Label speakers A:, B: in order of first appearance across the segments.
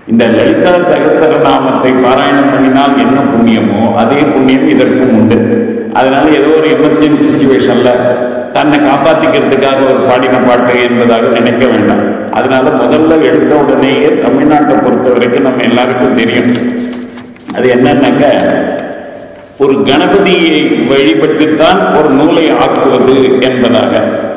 A: இந்த லலிதா சகஸ்திரநாமத்தை பாராயணம் பண்ணினால் என்ன புண்ணியமோ அதே புண்ணியம் இதற்கும் உண்டு அதனால ஏதோ ஒரு எமர்ஜென்சி சுச்சுவேஷன்ல தன்னை காப்பாத்திக்கிறதுக்காக ஒரு பாடின பாட்டு என்பதாக நினைக்க வேண்டாம் அதனால முதல்ல எடுத்த உடனேயே தமிழ்நாட்டை பொறுத்த வரைக்கும் நம்ம எல்லாருக்கும் தெரியும் அது என்னன்னாக்க ஒரு கணபதியை வழிபட்டுத்தான் ஒரு நூலை ஆக்குவது என்பதாக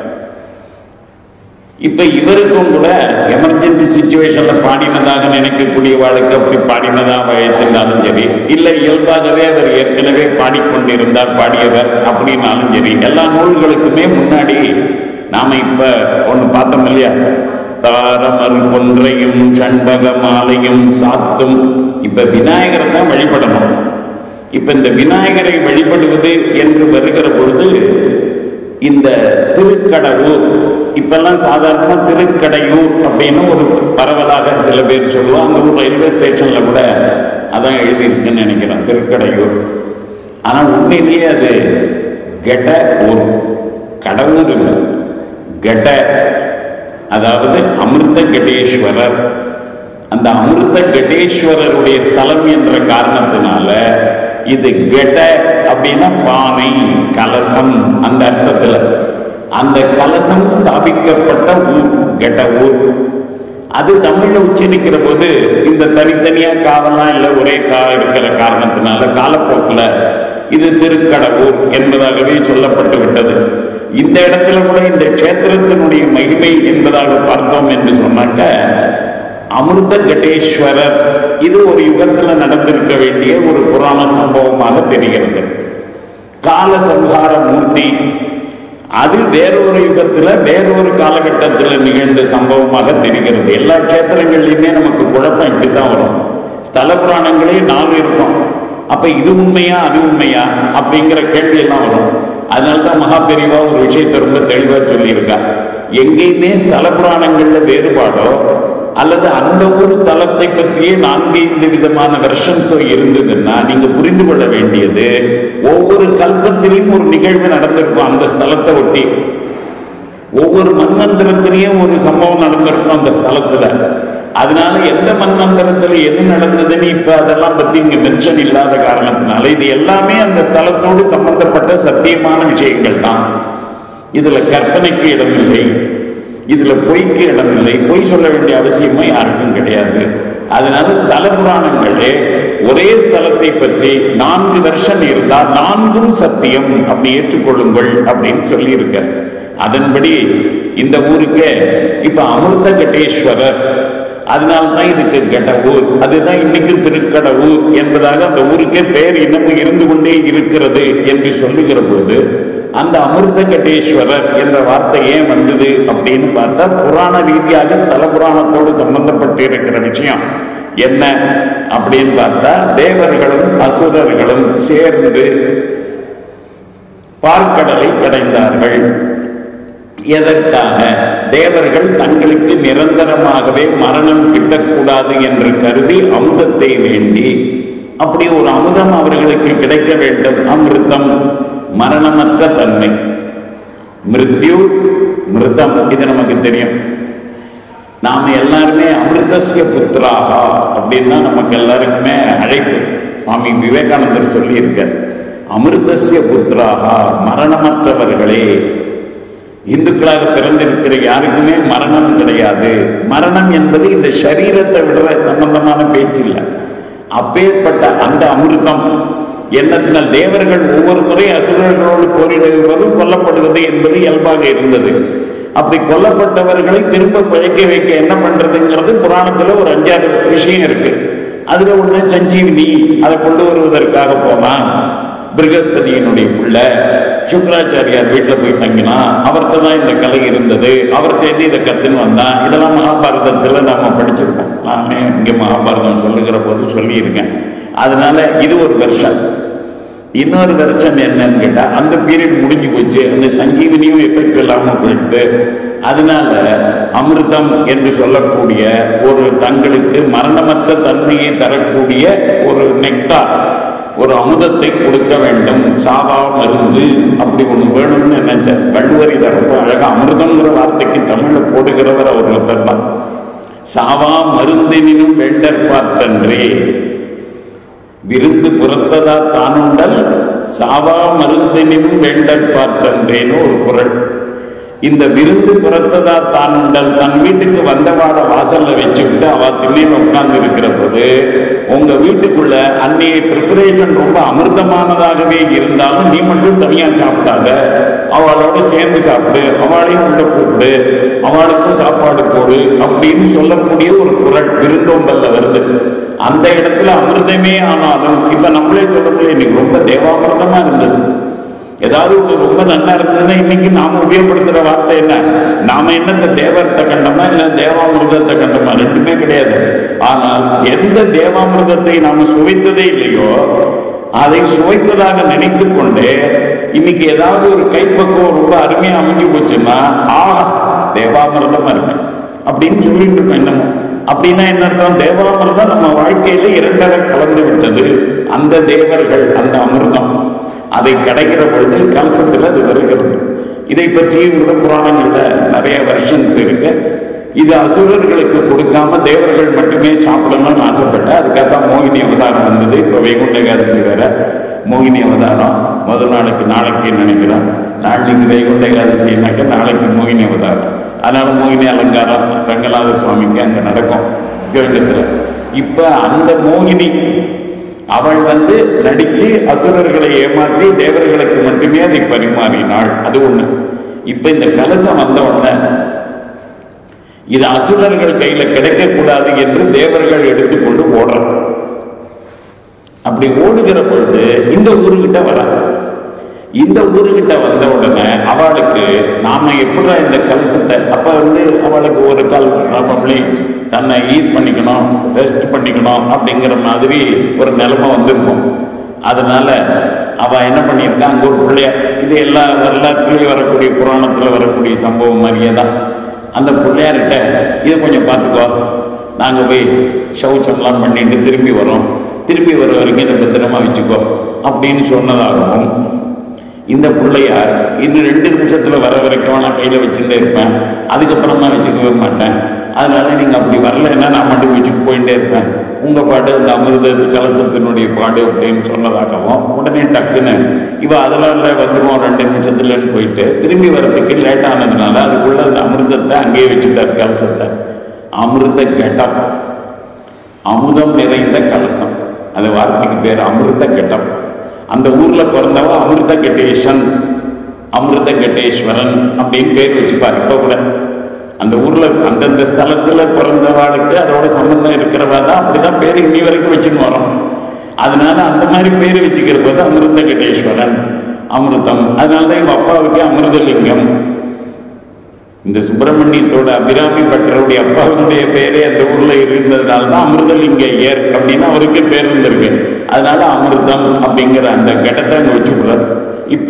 A: இப்ப இவருக்கும் கூட எமர்ஜென்சி சுச்சுவேஷன்ல பாடினதாக நினைக்கக்கூடிய வாழ்க்கை அப்படி பாடினதா வைத்திருந்தாலும் சரி இல்ல இயல்பாகவே அவர் ஏற்கனவே பாடிக்கொண்டிருந்தார் பாடியவர் அப்படின்னாலும் சரி எல்லா நூல்களுக்குமே முன்னாடி நாம இப்ப ஒண்ணு பார்த்தோம் இல்லையா தாரமர் கொன்றையும் சண்பக மாலையும் சாத்தும் இப்ப விநாயகரை தான் வழிபடணும் இப்ப இந்த விநாயகரை வழிபடுவது என்று வருகிற பொழுது இந்த திருக்கடவுர் இப்பெல்லாம் சாதாரண திருக்கடையூர் அப்படின்னு ஒரு பரவலாக சில பேர் சொல்லுவோம் அந்த ஒரு ரயில்வே ஸ்டேஷன்ல கூட அதான் எழுதியிருக்குன்னு நினைக்கிறேன் திருக்கடையூர் ஆனா உண்மையிலேயே அது கெட்ட ஊர் கடவுர் இல்லை கெட்ட அதாவது அமிர்த கட்டேஸ்வரர் அந்த அமிர்த கட்டேஸ்வரருடைய ஸ்தலம் என்ற காரணத்தினால இது கெட அப்படின்னா பானை கலசம் அந்த அர்த்தத்துல அந்த கலசம் ஸ்தாபிக்கப்பட்ட ஊர் கெட்ட ஊர் அது தமிழ்ல உச்சரிக்கிற போது இந்த தனித்தனியா காவெல்லாம் இல்லை ஒரே கா இருக்கிற காரணத்தினால காலப்போக்கில் இது திருக்கடவுர் என்பதாகவே சொல்லப்பட்டு விட்டது இந்த இடத்துல கூட இந்த க்ஷேத்திரத்தினுடைய மகிமை என்பதாக பார்த்தோம் என்று சொன்னாக்க அமிர்த கட்டேஸ்வரர் இது ஒரு யுகத்தில் நடந்திருக்க வேண்டிய ஒரு புராண சம்பவமாக தெரிகிறது கால சம்ஹார மூர்த்தி அது வேறொரு யுகத்துல வேறொரு காலகட்டத்தில் நிகழ்ந்த சம்பவமாக தெரிகிறது எல்லா கஷேத்திரங்கள்லையுமே நமக்கு குழப்பம் இப்படித்தான் வரும் ஸ்தல புராணங்களே நாலு இருக்கும் அப்ப இது உண்மையா அது உண்மையா அப்படிங்கிற கேள்வி எல்லாம் வரும் அதனால்தான் மகா பெரிவா ஒரு விஷயத்தை ரொம்ப தெளிவா சொல்லியிருக்கா எங்கேயுமே ஸ்தல புராணங்கள்ல வேறுபாடோ அல்லது அந்த ஒரு ஸ்தலத்தை பற்றியே நான்கு ஐந்து விதமான வெர்ஷன்ஸோ இருந்ததுன்னா நீங்க புரிந்து கொள்ள வேண்டியது ஒவ்வொரு கல்பத்திலையும் ஒரு நிகழ்வு நடந்திருக்கும் அந்த ஸ்தலத்தை ஒட்டி ஒவ்வொரு மன்மந்திரத்திலையும் ஒரு சம்பவம் நடந்திருக்கும் அந்த ஸ்தலத்துல அதனால எந்த மன்மந்திரத்துல எது நடந்ததுன்னு இப்ப அதெல்லாம் பத்தி இங்க மென்ஷன் இல்லாத காரணத்தினால இது எல்லாமே அந்த ஸ்தலத்தோடு சம்பந்தப்பட்ட சத்தியமான விஷயங்கள் தான் இதுல கற்பனைக்கு இடமில்லை இதுல பொய்க்கு இடமில்லை பொய் சொல்ல வேண்டிய அவசியமும் யாருக்கும் கிடையாது அதனால ஸ்தல புராணங்களே ஒரே ஸ்தலத்தை பற்றி நான்கு வருஷம் இருந்தால் நான்கும் சத்தியம் அப்படி ஏற்றுக்கொள்ளுங்கள் அப்படின்னு சொல்லி அதன்படி இந்த ஊருக்கு இப்ப அமிர்த கட்டேஸ்வரர் அதனால்தான் இதுக்கு கெட்ட ஊர் அதுதான் இன்னைக்கு திருக்கடவுர் என்பதாக அந்த ஊருக்கே பெயர் இன்னமும் இருந்து கொண்டே இருக்கிறது என்று சொல்லுகிற பொழுது அந்த அமிர்த கட்டேஸ்வரர் என்ற வார்த்தை ஏன் வந்தது அப்படின்னு பார்த்தா புராண ரீதியாக ஸ்தல புராணத்தோடு சம்பந்தப்பட்டு இருக்கிற விஷயம் என்ன அப்படின்னு பார்த்தா தேவர்களும் அசுரர்களும் சேர்ந்து பார்க்கடலை கடைந்தார்கள் எதற்காக தேவர்கள் தங்களுக்கு நிரந்தரமாகவே மரணம் கிட்டக்கூடாது என்று கருதி அமுதத்தை வேண்டி அப்படி ஒரு அமுதம் அவர்களுக்கு கிடைக்க வேண்டும் அமிர்தம் மரணமற்ற தன்மை மிருத்யு மிருதம் இது நமக்கு தெரியும் நாம எல்லாருமே அமிர்தசிய புத்திராகா அப்படின்னா நமக்கு எல்லாருக்குமே அழைப்பு சுவாமி விவேகானந்தர் சொல்லி இருக்கார் அமிர்தசிய புத்திராகா மரணமற்றவர்களே இந்துக்களாக பிறந்திருக்கிற யாருக்குமே மரணம் கிடையாது மரணம் என்பது இந்த சரீரத்தை விடுற சம்பந்தமான பேச்சு இல்லை அப்பேற்பட்ட அந்த அமிர்தம் எண்ணத்தினால் தேவர்கள் ஒவ்வொரு முறை அசுரர்களோடு போரிடுவது கொல்லப்படுவது என்பது இயல்பாக இருந்தது அப்படி கொல்லப்பட்டவர்களை திரும்ப பிழைக்க வைக்க என்ன பண்றதுங்கிறது புராணத்துல ஒரு அஞ்சாறு விஷயம் இருக்கு அதுல ஒண்ணு சஞ்சீவினி அதை கொண்டு வருவதற்காக போனான் பிருகஸ்பதியினுடைய பிள்ளை சுக்கராச்சாரியார் வீட்டில் போய் தங்கினா அவர்கிட்ட தான் இந்த கலை இருந்தது அவர்கிட்ட இருந்து இதை கத்துன்னு வந்தான் இதெல்லாம் மகாபாரதத்தில் நாம படிச்சிருக்கோம் நானே இங்கே மகாபாரதம் சொல்லுகிற போது சொல்லியிருக்கேன் அதனால இது ஒரு வருஷம் இன்னொரு வருஷம் என்னன்னு கேட்டா அந்த பீரியட் முடிஞ்சு போச்சு அந்த சங்கீவனியும் எஃபெக்ட் இல்லாம போயிட்டு அதனால அமிர்தம் என்று சொல்லக்கூடிய ஒரு தங்களுக்கு மரணமற்ற தன்மையை தரக்கூடிய ஒரு நெக்டார் ஒரு அமுதத்தை கொடுக்க வேண்டும் சாவா மருந்து அப்படி ஒண்ணு வேணும்னு நினைச்ச வள்ளுவர் இதை ரொம்ப அழகா அமிர்தம்ங்கிற வார்த்தைக்கு தமிழ்ல போடுகிறவர் அவர் ஒருத்தர் தான் சாவா மருந்தினும் வேண்டற்பாற்றன்றே விருந்து புறத்ததா தானுண்டல் சாவா மருந்தினும் வேண்டற்பாற்றன்றேன்னு ஒரு குரல் இந்த விருந்து புறத்ததா தானுண்டல் தன் வீட்டுக்கு வந்தவாட வாசல்ல வச்சுக்கிட்டு அவ திண்ணையில உட்கார்ந்து இருக்கிற போது உங்க வீட்டுக்குள்ள அன்னைய ப்ரிப்பரேஷன் ரொம்ப அமிர்தமானதாகவே இருந்தாலும் நீ மட்டும் தனியா சாப்பிடாத அவளோட சேர்ந்து சாப்பிடு அவளையும் உள்ள கூப்பிடு அவளுக்கும் சாப்பாடு போடு அப்படின்னு சொல்லக்கூடிய ஒரு குரல் விருந்தோம்பல்ல வருது அந்த இடத்துல அமிர்தமே ஆனாலும் இப்ப நம்மளே சொல்லக்கூடிய இன்னைக்கு ரொம்ப தேவாமிர்தமா இருந்தது ஏதாவது ஒன்று ரொம்ப நல்லா இருந்ததுன்னா இன்னைக்கு நாம உபயோகப்படுத்துற வார்த்தை என்ன நாம என்னத்த தேவத்தை கண்டோமா இல்ல தேவாமிர்தத்தை கண்டோமா ரெண்டுமே கிடையாது ஆனால் எந்த தேவாமிர்தத்தை நாம சுவைத்ததே இல்லையோ அதை சுவைத்ததாக நினைத்து கொண்டு இன்னைக்கு ஏதாவது ஒரு கைப்பக்குவம் ரொம்ப அருமையா அமைஞ்சு போச்சுன்னா ஆஹா தேவாமிர்தமா இருக்கு அப்படின்னு சொல்லிட்டு இருக்கோம் என்னமோ அப்படின்னா என்ன அர்த்தம் தேவாமிர்தம் நம்ம வாழ்க்கையில இரண்டரை கலந்து விட்டது அந்த தேவர்கள் அந்த அமிர்தம் அதை கிடைக்கிற பொழுது கலசத்தில் அது வருகிறது இதை பற்றி கூட புராணங்கள்ல நிறைய வெர்ஷன்ஸ் இருக்கு இது அசுரர்களுக்கு கொடுக்காம தேவர்கள் மட்டுமே சாப்பிடணும்னு ஆசைப்பட்ட அதுக்காக தான் மோகினி அவதாரம் வந்தது இப்போ வைகுண்ட ஏகாதசி வேற மோகினி அவதாரம் முதல் நாளைக்கு நாளைக்கு நினைக்கிறோம் நாளைக்கு வைகுண்ட ஏகாதசினாக்க நாளைக்கு மோகினி அவதாரம் அதனால மோகினி அலங்காரம் ரங்கநாத சுவாமிக்கு அங்கே நடக்கும் கேள்வித்தில் இப்போ அந்த மோகினி அவள் வந்து நடிச்சு அசுரர்களை ஏமாற்றி தேவர்களுக்கு மட்டுமே அதை பரிமாறினாள் அது ஒண்ணு இப்ப இந்த கலசம் வந்த உடனே இது அசுரர்கள் கையில கிடைக்கக்கூடாது என்று தேவர்கள் எடுத்துக்கொண்டு ஓடுறாங்க அப்படி ஓடுகிற பொழுது இந்த ஊருகிட்ட வர இந்த ஊருகிட்ட வந்த உடனே அவளுக்கு நாம எப்படா இந்த கலசத்தை அப்ப வந்து அவளுக்கு ஒரு கால் ப்ராபப்ளி தன்னை ஈஸ் பண்ணிக்கணும் ரெஸ்ட் பண்ணிக்கணும் அப்படிங்கிற மாதிரி ஒரு நிலைமை வந்திருக்கும் அதனால அவ என்ன பண்ணியிருக்கா அங்க ஒரு பிள்ளையார் இது எல்லா எல்லாத்துலயும் வரக்கூடிய புராணத்துல வரக்கூடிய சம்பவம் மாதிரியே தான் அந்த பிள்ளையார்கிட்ட இதை கொஞ்சம் பார்த்துக்கோ நாங்க போய் சௌச்சம்லாம் பண்ணிட்டு திரும்பி வரோம் திரும்பி வர வரைக்கும் இதை பத்திரமா வச்சுக்கோ அப்படின்னு சொன்னதாகவும் இந்த பிள்ளையார் இன்னும் ரெண்டு நிமிஷத்துல வர வரைக்கும் நான் கையில வச்சுட்டே இருப்பேன் அதுக்கப்புறமா வச்சுக்கவே மாட்டேன் அதனால நீங்க அப்படி வரலைன்னா நான் மட்டும் வச்சுட்டு போயிட்டே இருப்பேன் உங்க பாடு அந்த அமிர்த கலசத்தினுடைய பாடு அப்படின்னு சொன்னதாகவும் உடனே டக்குன்னு இவ அதெல்லாம் இல்லை வந்துருவோம் ரெண்டு நிமிஷத்துலன்னு போயிட்டு திரும்பி வர்றதுக்கு லேட் ஆனதுனால அதுக்குள்ள அந்த அமிர்தத்தை அங்கேயே வச்சுட்டார் கலசத்தை அமிர்த கெட்டம் அமுதம் நிறைந்த கலசம் அது வார்த்தைக்கு பேர் அமிர்த கெட்டம் அந்த ஊர்ல பிறந்தவ அமிர்த கட்டேசன் அமிர்த கட்டேஸ்வரன் அப்படின்னு பேர் வச்சுப்பார் இப்ப கூட அந்த ஊர்ல அந்தந்த ஸ்தலத்துல பிறந்தவாளுக்கு அதோட சம்பந்தம் இருக்கிறவா தான் அப்படிதான் பேர் இன்னி வரைக்கும் வச்சுன்னு வரோம் அதனால அந்த மாதிரி பேர் வச்சுக்கிறது வந்து அமிர்த கட்டேஸ்வரன் அமிர்தம் அதனால தான் எங்க அப்பாவுக்கு அமிர்தலிங்கம் இந்த சுப்பிரமணியத்தோட அபிராமி பட்டருடைய அப்பாவுடைய பேரே அந்த ஊர்ல இருந்ததுனால தான் அமிர்தலிங்க ஐயர் அப்படின்னு அவருக்கு பேர் இருந்திருக்கு அதனால அமிர்தம் அப்படிங்கிற அந்த கட்டத்தை அங்க வச்சுக்கிறார் இப்ப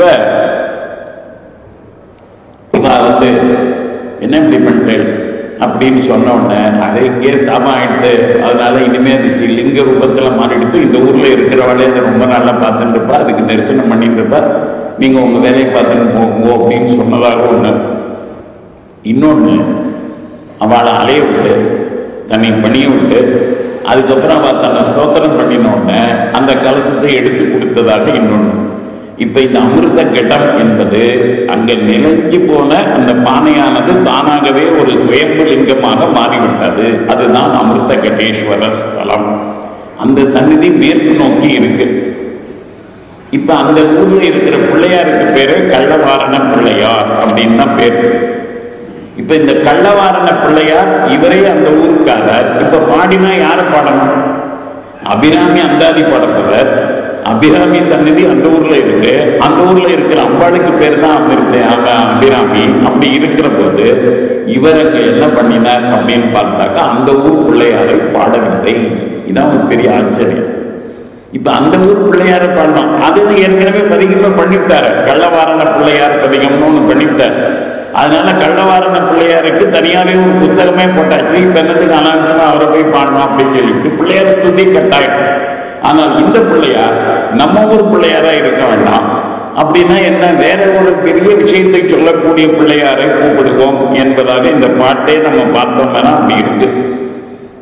A: இவ வந்து என்ன இப்படி பண்ணிட்டேன் அப்படின்னு சொன்ன உடனே அதை இங்கே ஸ்தாபம் ஆயிடுத்து அதனால இனிமே அது சி லிங்க ரூபத்துல மாறிடுத்து இந்த ஊர்ல இருக்கிறவளே அதை ரொம்ப நல்லா பார்த்துட்டு இருப்பா அதுக்கு தரிசனம் பண்ணிட்டு இருப்பா நீங்க உங்க வேலையை பார்த்துட்டு போங்க அப்படின்னு சொன்னதாக ஒண்ணு இன்னொன்று அவளை அலைய விட்டு தன்னை பணிய விட்டு அதுக்கப்புறம் அவள் தன்னை ஸ்தோத்திரம் பண்ணின உடனே அந்த கலசத்தை எடுத்து கொடுத்ததாக இன்னொன்று இப்ப இந்த அமிர்த கெட்டம் என்பது அங்க நிலைஞ்சு போன அந்த பானையானது தானாகவே ஒரு சுயம்பு லிங்கமாக மாறிவிட்டது அதுதான் அமிர்த கட்டேஸ்வரர் ஸ்தலம் அந்த சந்நிதி மேற்கு நோக்கி இருக்கு இப்ப அந்த ஊர்ல இருக்கிற பிள்ளையாருக்கு பேரு கள்ளவாரண பிள்ளையார் அப்படின்னு தான் பேர் இப்ப இந்த கள்ளவாரண பிள்ளையார் இவரே அந்த ஊருக்காரர் இப்ப பாடினா யாரை பாடணும் அபிராமி அந்தாதி பாடப்படுறார் அபிராமி சந்நிதி அந்த ஊர்ல இருக்கு அந்த ஊர்ல இருக்கிற அம்பாளுக்கு பேர் தான் அமிர்த அப- அபிராமி அப்படி இருக்கிற போது இவர் அங்க என்ன பண்ணினார் அப்படின்னு பார்த்தாக்கா அந்த ஊர் பிள்ளையாரை பாடவில்லை இதான் ஒரு பெரிய ஆச்சரியம் இப்ப அந்த ஊர் பிள்ளையார பாடணும் அது ஏற்கனவே பதிகமா பண்ணிவிட்டாரு கள்ளவாரண பிள்ளையார் பதிகம்னு ஒண்ணு பண்ணிவிட்டாரு அதனால கள்ளவாரண பிள்ளையாருக்கு தனியாவே ஒரு புத்தகமே போட்டாச்சு இப்ப என்னத்துக்கு அனாவசியமா அவரை போய் பாடணும் அப்படின்னு சொல்லிட்டு பிள்ளையார் ஸ்துதி கட்டாயம் ஆனால் இந்த பிள்ளையார் நம்ம ஊர் பிள்ளையாரா இருக்க வேண்டாம் அப்படின்னா என்ன வேற ஒரு பெரிய விஷயத்தை சொல்லக்கூடிய பிள்ளையாரை கூப்பிடுவோம் என்பதாக இந்த பாட்டை நம்ம பார்த்தோம்னா அப்படி இருக்கு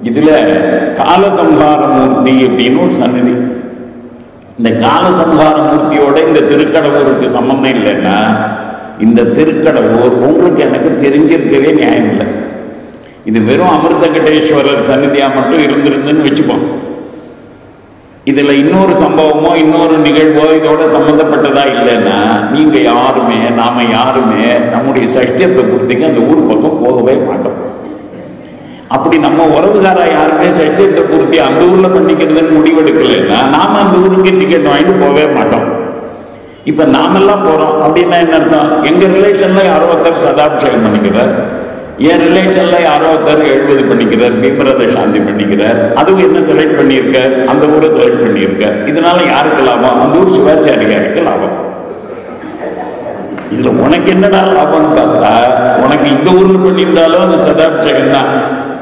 A: இதுல காலசம்ஹார மூர்த்தி அப்படின்னு ஒரு சன்னதி இந்த காலசம்ஹார மூர்த்தியோட இந்த திருக்கடவுருக்கு சம்பந்தம் இல்லைன்னா இந்த திருக்கடவுர் உங்களுக்கு எனக்கு தெரிஞ்சிருக்கவே நியாயம் இல்லை இது வெறும் அமிர்தகடேஸ்வரர் சன்னிதியா மட்டும் இருந்திருந்துன்னு வச்சுப்போம் இதுல இன்னொரு சம்பவமோ இன்னொரு நிகழ்வோ இதோட சம்பந்தப்பட்டதா இல்லைன்னா நீங்க யாருமே நாம யாருமே நம்முடைய சஷ்டியத்தை பூர்த்திக்கு அந்த ஊர் பக்கம் போகவே மாட்டோம் அப்படி நம்ம உறவுகாரா யாருமே சஷ்டியத்தை பூர்த்தி அந்த ஊர்ல பண்ணிக்கிறதுன்னு முடிவெடுக்கலைன்னா நாம அந்த ஊருக்கு டிக்கெட் வாங்கிட்டு போகவே மாட்டோம் இப்ப நாமெல்லாம் போறோம் அப்படின்னா என்ன அர்த்தம் எங்க ரிலேஷன்ல யாரோ ஒருத்தர் சதாபிஷேகம் பண்ணிக்கிறார் என் ரிலேஷன்ல யாரோ ஒருத்தர் எழுபது பண்ணிக்கிறார் பீமரத சாந்தி பண்ணிக்கிறார் அதுவும் என்ன செலக்ட் பண்ணியிருக்க அந்த ஊரை செலக்ட் பண்ணியிருக்க இதனால யாருக்கு லாபம் அந்த ஊர் சிவாச்சாரியாருக்கு லாபம் இதுல உனக்கு என்னடா லாபம்னு பார்த்தா உனக்கு இந்த ஊர்ல பண்ணியிருந்தாலும் அது சதாபிஷேகம் தான்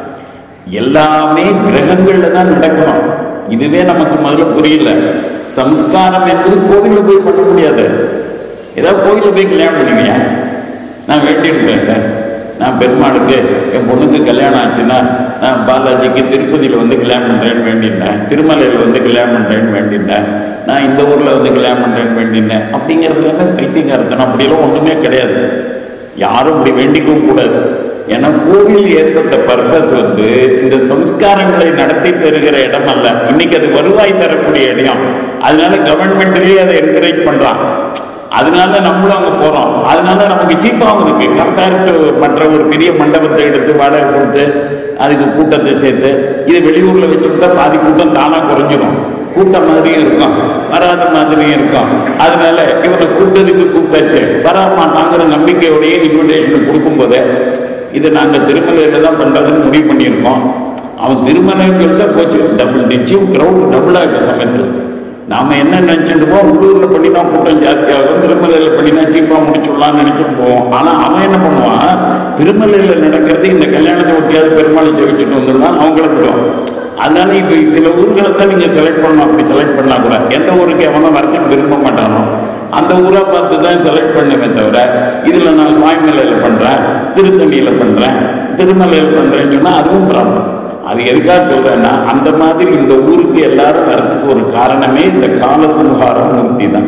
A: எல்லாமே கிரகங்கள்ல தான் நடக்கணும் இதுவே நமக்கு முதல்ல புரியல சம்ஸ்காரம் என்பது கோவில்ல போய் பண்ண முடியாது ஏதாவது கோவில்ல போய் கல்யாணம் பண்ணுவீங்க நான் வேண்டியிருக்கேன் சார் நான் பெருமாளுக்கு என் பொண்ணுக்கு கல்யாணம் ஆச்சுன்னா நான் பாலாஜிக்கு திருப்பதியில் வந்து கல்யாணம் பண்ணுறேன்னு வேண்டியிருந்தேன் திருமலையில் வந்து கல்யாணம் பண்ணுறேன்னு வேண்டியிருந்தேன் நான் இந்த ஊரில் வந்து கல்யாணம் பண்ணுறேன்னு வேண்டியிருந்தேன் அப்படிங்கிறதுல என்ன பைத்தியக்காரத்தனம் அப்படியெல்லாம் ஒன்றுமே கிடையாது யாரும் அப்படி வேண்டிக்கவும் கூடாது ஏன்னா கோவில் ஏற்பட்ட பர்பஸ் வந்து இந்த சம்ஸ்காரங்களை நடத்தி தருகிற இடம் அல்ல இன்னைக்கு அது வருவாய் தரக்கூடிய இடம் அதனால கவர்மெண்ட்லயே அதை என்கரேஜ் பண்றான் அதனால நம்மளும் அங்க போறோம் அதனால நமக்கு சீப்பாகவும் இருக்கு கம்பேர் டு மற்ற ஒரு பெரிய மண்டபத்தை எடுத்து வாடகை கொடுத்து அதுக்கு கூட்டத்தை சேர்த்து இது வெளியூர்ல வச்சு விட்டா பாதி கூட்டம் தானா குறைஞ்சிடும் கூட்டம் மாதிரியும் இருக்கும் வராத மாதிரியும் இருக்கும் அதனால இவனை கூட்டத்துக்கு கூப்பிட்டாச்சு வர மாட்டாங்கிற நம்பிக்கையோடய இன்விடேஷன் கொடுக்கும் போதே இது நாங்க திருமலையில தான் பண்றதுன்னு முடிவு பண்ணியிருக்கோம் அவன் திருமலைன்னு சொல்லிட்டா போச்சு டபுள் நிச்சயம் கிரௌட் டபுளா இருக்க சமயத்தில் நாம என்ன நினைச்சிருப்போம் உள்ளூர்ல பண்ணினா கூட்டம் ஜாஸ்தியாகும் திருமலையில பண்ணினா சீப்பா முடிச்சுடலாம்னு நினைச்சிட்டு போவோம் ஆனா அவன் என்ன பண்ணுவான் திருமலையில நடக்கிறது இந்த கல்யாணத்தை ஒட்டியாவது பெருமாளை செவிச்சுட்டு வந்துடுவான் அவன் கிளம்பிடுவான் அதனால இப்ப சில ஊர்களை தான் நீங்க செலக்ட் பண்ணணும் அப்படி செலக்ட் பண்ணா கூட எந்த ஊருக்கு எவனும் வரதுக்கு விரும்ப மாட்டானோ அந்த ஊரை பார்த்து தான் செலக்ட் பண்ணுமே தவிர இதுல நான் சுவாமிமலையில பண்றேன் திருத்தணியில பண்றேன் திருமலையில பண்றேன்னு சொன்னா அதுவும் ப்ராப்ளம் அது எதுக்காக சொல்றேன்னா அந்த மாதிரி இந்த ஊருக்கு எல்லாரும் வரதுக்கு ஒரு காரணமே இந்த காலசம்ஹார மூர்த்தி தான்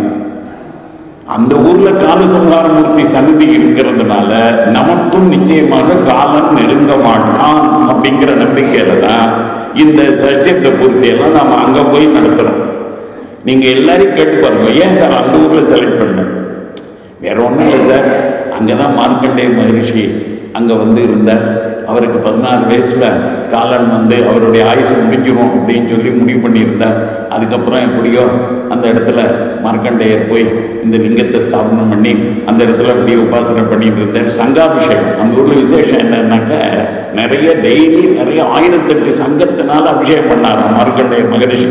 A: அந்த ஊர்ல காலசம்ஹார மூர்த்தி சன்னதி இருக்கிறதுனால நமக்கும் நிச்சயமாக காலம் நெருங்க மாட்டான் அப்படிங்கிற நம்பிக்கையில தான் இந்த சஷ்டியத்தை பூர்த்தி எல்லாம் நாம அங்க போய் நடத்துறோம் நீங்க எல்லாரையும் கேட்டு பாருங்க ஏன் சார் அந்த ஊர்ல செலக்ட் பண்ண வேற ஒண்ணும் இல்லை சார் அங்கதான் மார்க்கண்டேய மகரிஷி அங்க வந்து இருந்தார் அவருக்கு பதினாறு வயசுல காலன் வந்து அவருடைய ஆயுசு முடிஞ்சிடும் அப்படின்னு சொல்லி முடிவு பண்ணியிருந்தார் அதுக்கப்புறம் எப்படியோ அந்த இடத்துல மார்க்கண்டேயர் போய் இந்த லிங்கத்தை ஸ்தாபனம் பண்ணி அந்த இடத்துல அப்படியே உபாசனை பண்ணிட்டு இருந்தார் சங்காபிஷேகம் அந்த ஊர்ல விசேஷம் என்னன்னாக்க நிறைய டெய்லி நிறைய ஆயிரத்தெட்டு சங்கத்தினால அபிஷேகம் பண்ணார் மார்க்கண்டேயர் மகரிஷி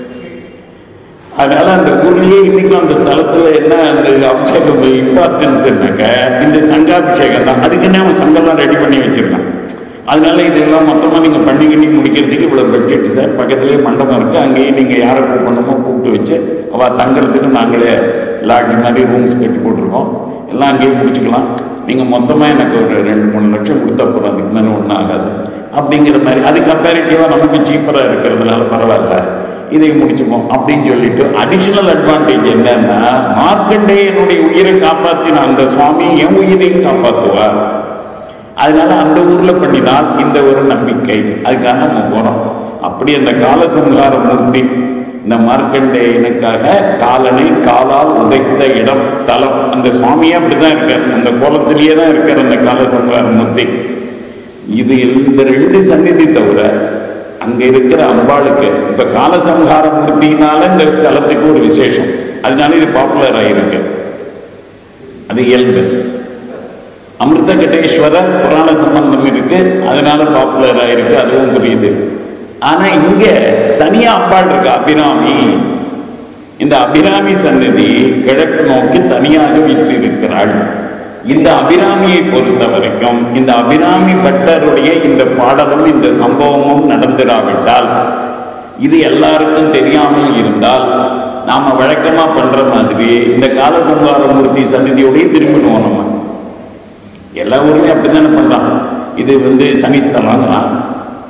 A: அதனால அந்த ஊர்லயே இன்னைக்கும் அந்த ஸ்தலத்துல என்ன அந்த அபிஷேகம் இம்பார்ட்டன்ஸ் என்னக்க இந்த சங்காபிஷேகம் தான் அதுக்குன்னே அவன் சங்கம்லாம் ரெடி பண்ணி வச்சிருக்கான் அதனால இதெல்லாம் மொத்தமா நீங்க பண்ணி கிண்ணி முடிக்கிறதுக்கு இவ்வளவு பட்ஜெட் சார் பக்கத்துலயே மண்டபம் இருக்கு அங்கேயே நீங்க யாரை கூப்பிடணுமோ கூப்பிட்டு வச்சு அவ தங்குறதுக்கு நாங்களே லாட்ஜ் மாதிரி ரூம்ஸ் கட்டி போட்டிருக்கோம் எல்லாம் அங்கேயே முடிச்சுக்கலாம் நீங்க மொத்தமா எனக்கு ஒரு ரெண்டு மூணு லட்சம் கொடுத்தா போதும் அதுக்கு மேல ஒன்றும் ஆகாது அப்படிங்கிற மாதிரி அது கம்பேரிட்டிவா நமக்கு சீப்பரா இருக்கிறதுனால பரவாயில்ல இதை முடிச்சுப்போம் அப்படின்னு சொல்லிட்டு அடிஷனல் அட்வான்டேஜ் என்னன்னா மார்க்கண்டேயனுடைய உயிரை காப்பாத்தின அந்த சுவாமி என் உயிரையும் காப்பாத்துவார் அதனால அந்த ஊர்ல பண்ணினால் இந்த ஒரு நம்பிக்கை அதுக்காக நம்ம போறோம் அப்படி அந்த காலசம்ஹார மூர்த்தி இந்த மார்க்கண்டேயனுக்காக காலனை காலால் உதைத்த இடம் ஸ்தலம் அந்த சுவாமியே அப்படிதான் இருக்கார் அந்த கோலத்திலேயே தான் இருக்கார் அந்த காலசம்ஹார மூர்த்தி இது இந்த ரெண்டு சந்நிதி தவிர அங்க இருக்கிற அம்பாளுக்கு இப்ப காலசம்ஹார மூர்த்தினால இந்த ஸ்தலத்துக்கு ஒரு விசேஷம் அதனால இது பாப்புலர் ஆயிருக்கு அது இயல்பு அமிர்தகட்டேஸ்வரர் புராண சம்பந்தம் இருக்கு அதனால பாப்புலர் ஆயிருக்கு அதுவும் புரியுது ஆனா இங்க தனியா அம்பாள் இருக்கு அபிராமி இந்த அபிராமி சன்னதி கிழக்கு நோக்கி தனியாக வீற்றிருக்கிறாள் இந்த அபிராமியை பொறுத்த வரைக்கும் இந்த அபிராமி பட்டருடைய இந்த பாடலும் இந்த சம்பவமும் நடந்திராவிட்டால் இது எல்லாருக்கும் தெரியாமல் இருந்தால் நாம வழக்கமா பண்ற மாதிரி இந்த காலசம்ஹார மூர்த்தி சன்னதியோடய திரும்பிடுவோம் நம்ம எல்லா ஊர்லயும் அப்படித்தானே பண்றான் இது வந்து சனிஸ்தலம்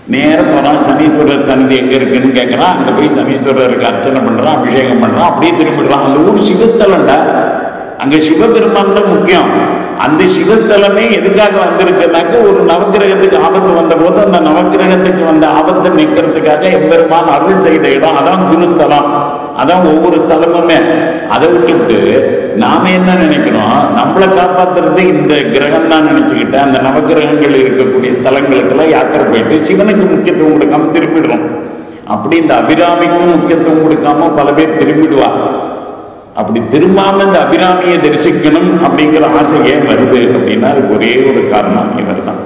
A: நேரா போறான் சனீஸ்வரர் சன்னதி எங்க இருக்குன்னு கேட்கறான் அங்க போய் சனீஸ்வரருக்கு அர்ச்சனை பண்றான் அபிஷேகம் பண்றான் அப்படியே திரும்பிடுறான் அந்த ஊர் சிவஸ்தலம்டா அங்க சிவபெருமான் தான் முக்கியம் அந்த சிவஸ்தலமே எதுக்காக வந்திருக்குனாக்க ஒரு நவக்கிரகத்துக்கு ஆபத்து வந்த போது அந்த நவக்கிரகத்துக்கு வந்த ஆபத்தை நிற்கிறதுக்காக எம்பெருமான் அருள் செய்த இடம் அதான் குருஸ்தலம் அதான் ஒவ்வொரு ஸ்தலமுமே அதை விட்டுவிட்டு நாம என்ன நினைக்கிறோம் நம்மளை காப்பாத்துறது இந்த கிரகம் தான் நினைச்சுக்கிட்டு அந்த நவக்கிரகங்கள் இருக்கக்கூடிய ஸ்தலங்களுக்கெல்லாம் யாத்திரை போயிட்டு சிவனுக்கு முக்கியத்துவம் கொடுக்காம திரும்பிடுறோம் அப்படி இந்த அபிராமிக்கும் முக்கியத்துவம் கொடுக்காம பல பேர் திரும்பிடுவா அப்படி திரும்பாம இந்த அபிராமியை தரிசிக்கணும் அப்படிங்கிற ஆசை ஏன் வருது அப்படின்னா அதுக்கு ஒரே ஒரு காரணம் இவர் தான்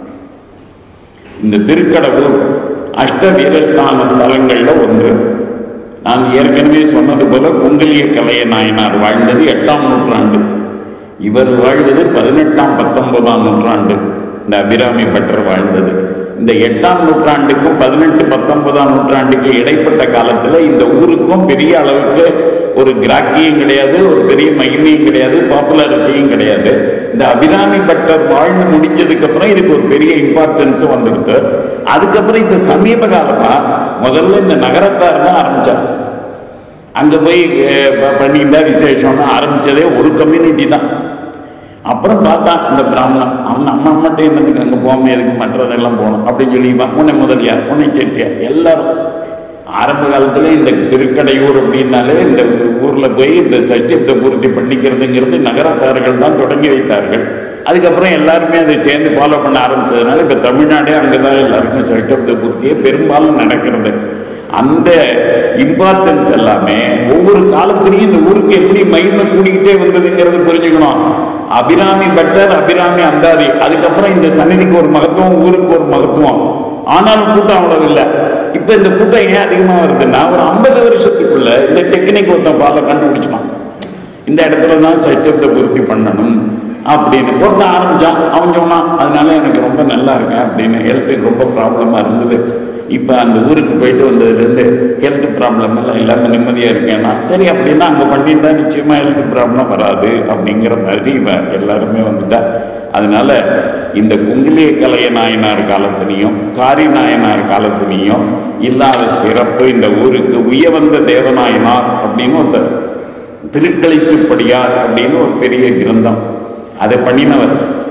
A: இந்த திருக்கடவுள் அஷ்ட வீரஸ்தான ஸ்தலங்கள்ல ஒன்று நான் ஏற்கனவே சொன்னது போல குங்கலிய கலைய நாயனார் வாழ்ந்தது எட்டாம் நூற்றாண்டு இவர் வாழ்வது பதினெட்டாம் பத்தொன்பதாம் நூற்றாண்டு இந்த அபிராமி பட்டர் வாழ்ந்தது இந்த எட்டாம் நூற்றாண்டுக்கும் பதினெட்டு பத்தொன்பதாம் நூற்றாண்டுக்கு இடைப்பட்ட காலத்துல இந்த ஊருக்கும் பெரிய அளவுக்கு ஒரு கிராக்கியும் கிடையாது ஒரு பெரிய மகிமையும் கிடையாது பாப்புலாரிட்டியும் கிடையாது இந்த அபிராமி பட்டர் வாழ்ந்து முடிஞ்சதுக்கு அப்புறம் இதுக்கு ஒரு பெரிய இம்பார்ட்டன்ஸும் வந்துடுது அதுக்கப்புறம் இப்ப சமீப காலமா முதல்ல இந்த நகரத்தார் தான் ஆரம்பிச்சார் அங்க போய் அஹ், ப- பண்ணிட்டா விசேஷம்னு ஆரம்பிச்சதே ஒரு கம்யூனிட்டி தான் அப்புறம் பார்த்தா இந்த பிராமணன் அவன் நம்ம அம்மட்டே இருந்ததுக்கு அங்கே போகாம எதுக்கு மற்றதெல்லாம் போகணும் அப்படின்னு சொல்லி இவன் உன்னை முதலியார் உன்னை செட்டியார் எல்லாரும் ஆரம்ப காலத்துல இந்த திருக்கடையூர் அப்படின்னாலே இந்த ஊர்ல போய் இந்த சஷ்டிப்த பூர்த்தி பண்ணிக்கிறதுங்கிறது நகரத்தார்கள் தான் தொடங்கி வைத்தார்கள் அதுக்கப்புறம் எல்லாருமே அதை சேர்ந்து ஃபாலோ பண்ண ஆரம்பிச்சதுனால இப்ப தமிழ்நாடே அங்கதான் எல்லாருக்கும் சஷ்டிப்த பூர்த்தியே பெரும்பாலும் நடக்கிறது அந்த இம்பார்ட்டன்ஸ் எல்லாமே ஒவ்வொரு காலத்திலையும் இந்த ஊருக்கு எப்படி மகிமை கூடிக்கிட்டே வந்ததுங்கிறது புரிஞ்சுக்கணும் அபிராமி பட்டர் அபிராமி அந்தாதி அதுக்கப்புறம் இந்த சந்நிதிக்கு ஒரு மகத்துவம் ஊருக்கு ஒரு மகத்துவம் ஆனாலும் கூட்டம் அவ்வளவு இல்லை இப்ப இந்த கூட்டம் ஏன் அதிகமா வருதுன்னா ஒரு ஐம்பது வருஷத்துக்குள்ள இந்த டெக்னிக் ஒருத்தன் பால கண்டுபிடிச்சிட்டான் இந்த இடத்துல தான் சட்டத்தை பூர்த்தி பண்ணணும் அப்படின்னு ஒருத்தன் ஆரம்பிச்சான் அவன் சொன்னான் அதனால எனக்கு ரொம்ப நல்லா இருக்கேன் அப்படின்னு ஹெல்த்துக்கு ரொம்ப ப்ராப்ளமா இருந்தது இப்போ அந்த ஊருக்கு போயிட்டு வந்ததுலேருந்து ஹெல்த் ப்ராப்ளம் எல்லாம் இல்லாமல் நிம்மதியாக இருக்கேன்னா சரி அப்படின்னா அங்கே பண்ணிட்டா நிச்சயமா ஹெல்த் ப்ராப்ளம் வராது அப்படிங்கிற மாதிரி இவன் எல்லாருமே வந்துட்டா அதனால இந்த குங்கிலிய கலைய நாயனார் காலத்திலையும் காரி நாயனார் காலத்திலையும் இல்லாத சிறப்பு இந்த ஊருக்கு உயவந்த தேவநாயனார் அப்படின்னு ஒருத்தர் திருக்களிச்சுப்படியார் அப்படின்னு ஒரு பெரிய கிரந்தம் அதை பண்ணினவர்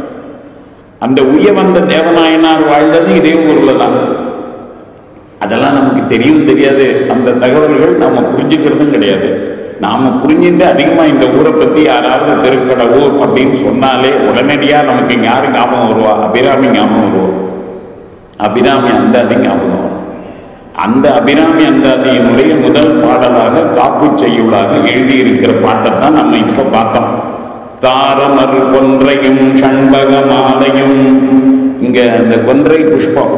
A: அந்த உயவந்த தேவநாயனார் வாழ்ந்தது இதே ஊர்ல தான் அதெல்லாம் நமக்கு தெரியவும் தெரியாது அந்த தகவல்கள் நாம புரிஞ்சுக்கிறதும் கிடையாது நாம புரிஞ்சுட்டு அதிகமா இந்த ஊரை பத்தி யாராவது திருக்கடவுர் அப்படின்னு சொன்னாலே உடனடியா நமக்கு யாரு ஞாபகம் வருவா அபிராமி ஞாபகம் வருவா அபிராமி அந்தாதி ஞாபகம் வரும் அந்த அபிராமி அந்தாதியினுடைய முதல் பாடலாக காப்பு செய்யுளாக எழுதியிருக்கிற பாட்டை தான் நம்ம இப்ப பார்த்தோம் தாரமர் கொன்றையும் ஷண்பக மாலையும் இங்க அந்த கொன்றை புஷ்பம்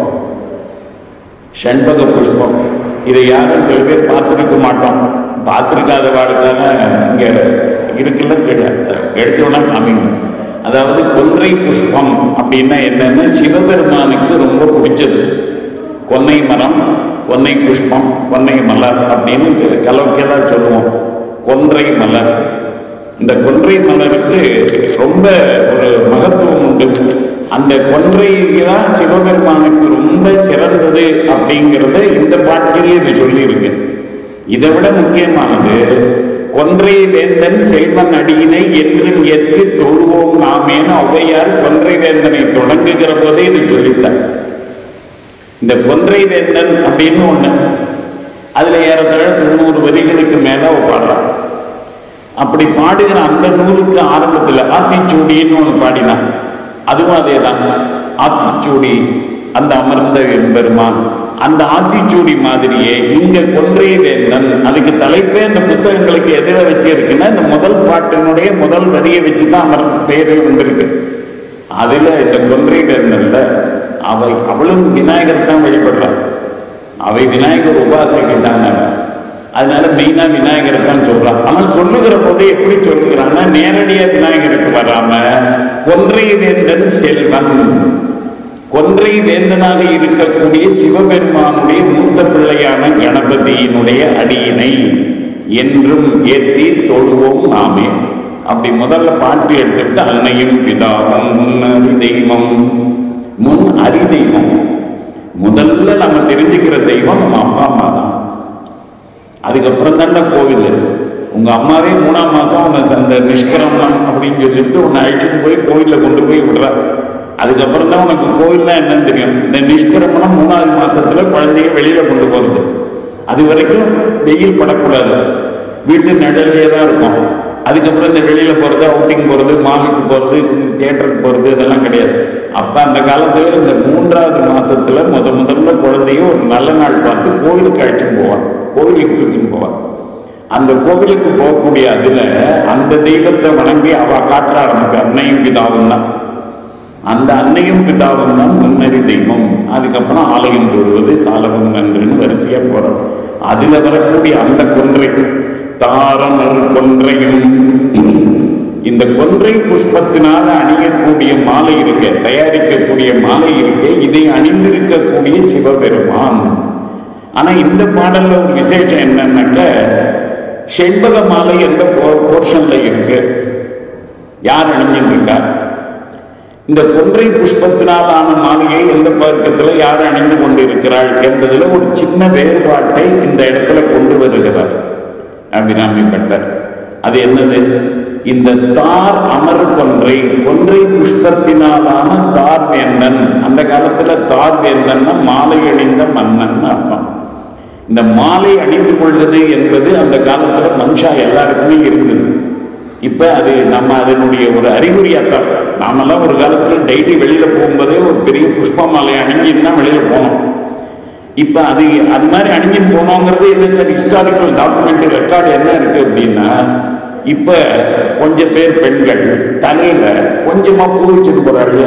A: ஷண்பக புஷ்பம் இதை யாரும் சில பேர் பார்த்துருக்க மாட்டோம் பார்த்துருக்காத வாழ்க்காக இங்க இருக்குல்ல கீழே எடுத்தோன்னா காமிங்க அதாவது கொன்றை புஷ்பம் அப்படின்னா என்னன்னா சிவபெருமானுக்கு ரொம்ப பிடிச்சது கொன்னை மரம் கொன்னை புஷ்பம் கொன்னை மலர் அப்படின்னு கலவைக்கெல்லாம் சொல்லுவோம் கொன்றை மலர் இந்த கொன்றை மலருக்கு ரொம்ப ஒரு மகத்துவம் உண்டு அந்த கொன்றை தான் சிவபெருமானுக்கு ரொம்ப சிறந்தது அப்படிங்கறத இந்த பாட்டிலேயே இது சொல்லியிருக்கு இதை விட முக்கியமானது கொன்றை வேந்தன் செல்வன் அடியினை என்றும் ஏற்று தொழுவோம் நாமேன்னு ஔவையார் கொன்றை வேந்தனை தொடங்குகிற போதே இது சொல்லிவிட்டார் இந்த கொன்றை வேந்தன் அப்படின்னு ஒண்ணு அதுல ஏறத்தாழ தொண்ணூறு வரிகளுக்கு மேல அவ பாடுறான் அப்படி பாடுகிற அந்த நூலுக்கு ஆரம்பத்துல ஆத்திச்சூடின்னு ஒண்ணு பாடினான் அதுவும் அதே தான் ஆத்திச்சூடி அந்த அமர்ந்த பெருமான் அந்த ஆத்திச்சூடி மாதிரியே இங்க கொன்றை வேந்தன் அதுக்கு தலைப்பே இந்த புஸ்தகங்களுக்கு எதிர வச்சு இருக்குன்னா இந்த முதல் பாட்டினுடைய முதல் வரியை வச்சு தான் அமர் பெயரே வந்திருக்கு அதுல இந்த கொன்றை வேந்தன்ல அவை அவளும் விநாயகர் தான் வழிபடுறாள் அவை விநாயகர் உபாசைகள் தாங்க அதனால மெயினா விநாயகரை தான் சொல்றான் ஆனா சொல்லுகிற போது எப்படி சொல்லுகிறான்னா நேரடியா விநாயகருக்கு வராம கொன்றை வேந்தன் செல்வன் கொன்றை வேந்தனாக இருக்கக்கூடிய சிவபெருமானுடைய மூத்த பிள்ளையான கணபதியினுடைய அடியினை என்றும் ஏற்றி தொழுவோம் நாமே அப்படி முதல்ல பாட்டு எடுத்துட்டு அன்னையும் பிதாவும் முன் அறி தெய்வம் முன் அறி தெய்வம் முதல்ல நம்ம தெரிஞ்சுக்கிற தெய்வம் நம்ம அப்பா அம்மா தான் அதுக்கப்புறம் தானே கோவில் உங்க அம்மாவே மூணாம் மாசம் உன்னை அந்த நிஷ்கிரமணம் அப்படின்னு சொல்லிட்டு உன்னை அழைச்சிட்டு போய் கோயில்ல கொண்டு போய் விடுறா அதுக்கப்புறம் தான் உனக்கு கோயில்னா என்னன்னு தெரியும் இந்த நிஷ்கிரமணம் மூணாவது மாசத்துல குழந்தைய வெளியில கொண்டு போறது அது வரைக்கும் வெயில் படக்கூடாது வீட்டு நிழல்லே தான் இருக்கும் அதுக்கப்புறம் இந்த வெளியில போறது அவுட்டிங் போறது மாலுக்கு போறது தியேட்டருக்கு போறது இதெல்லாம் கிடையாது அப்ப அந்த காலத்துல இந்த மூன்றாவது மாசத்துல முத முதல்ல குழந்தைய ஒரு நல்ல நாள் பார்த்து கோவிலுக்கு அழைச்சிட்டு போவான் கோவிலுக்கு தூக்கின்னு போவான் அந்த கோவிலுக்கு போகக்கூடிய அதுல அந்த தெய்வத்தை வணங்கி அவ காட்டுறா நமக்கு அன்னையும் பிதாவும் தான் அந்த அன்னையும் பிதாவும் தான் முன்னறி தெய்வம் அதுக்கப்புறம் ஆலயம் தொழுவது சாலவம் நன்றுன்னு வரிசையா போறோம் அதுல வரக்கூடிய அந்த கொன்றை தாரமர் கொன்றையும் இந்த கொன்றை புஷ்பத்தினால அணியக்கூடிய மாலை இருக்க தயாரிக்கக்கூடிய மாலை இருக்க இதை அணிந்திருக்கக்கூடிய சிவபெருமான் ஆனா இந்த பாடல்ல ஒரு விசேஷம் என்னன்னாக்க செண்பக மாலை எந்த போர்ஷன்ல இருக்கு யார் அணிஞ்சிட்டு இருக்கா இந்த கொன்றை புஷ்பத்தினால் ஆன மாலையை எந்த பருக்கத்துல யார் அணிந்து கொண்டிருக்கிறாள் என்பதுல ஒரு சின்ன வேறுபாட்டை இந்த இடத்துல கொண்டு வருகிறார் அபிராமி பட்டர் அது என்னது இந்த தார் அமர் கொன்றை கொன்றை புஷ்பத்தினாலான தார் வேந்தன் அந்த காலத்துல தார் வேந்தன்னா மாலை அணிந்த மன்னன் அர்த்தம் இந்த மாலை அணிந்து கொள்வது என்பது அந்த காலத்துல மனுஷா எல்லாருக்குமே இருந்தது இப்ப அது நம்ம அதனுடைய ஒரு அறிகுறியாத்தான் நாமெல்லாம் ஒரு காலத்துல டெய்லி வெளியில போகும்போதே ஒரு பெரிய புஷ்ப மாலை அணிஞ்சின்னு தான் வெளியில போனோம் இப்ப அது அது மாதிரி அணிஞ்சின்னு போனோங்கிறது என்ன சார் ஹிஸ்டாரிக்கல் டாக்குமெண்ட் ரெக்கார்டு என்ன இருக்கு அப்படின்னா இப்ப கொஞ்சம் பேர் பெண்கள் தலையில கொஞ்சமா பூ வச்சுட்டு போறாங்க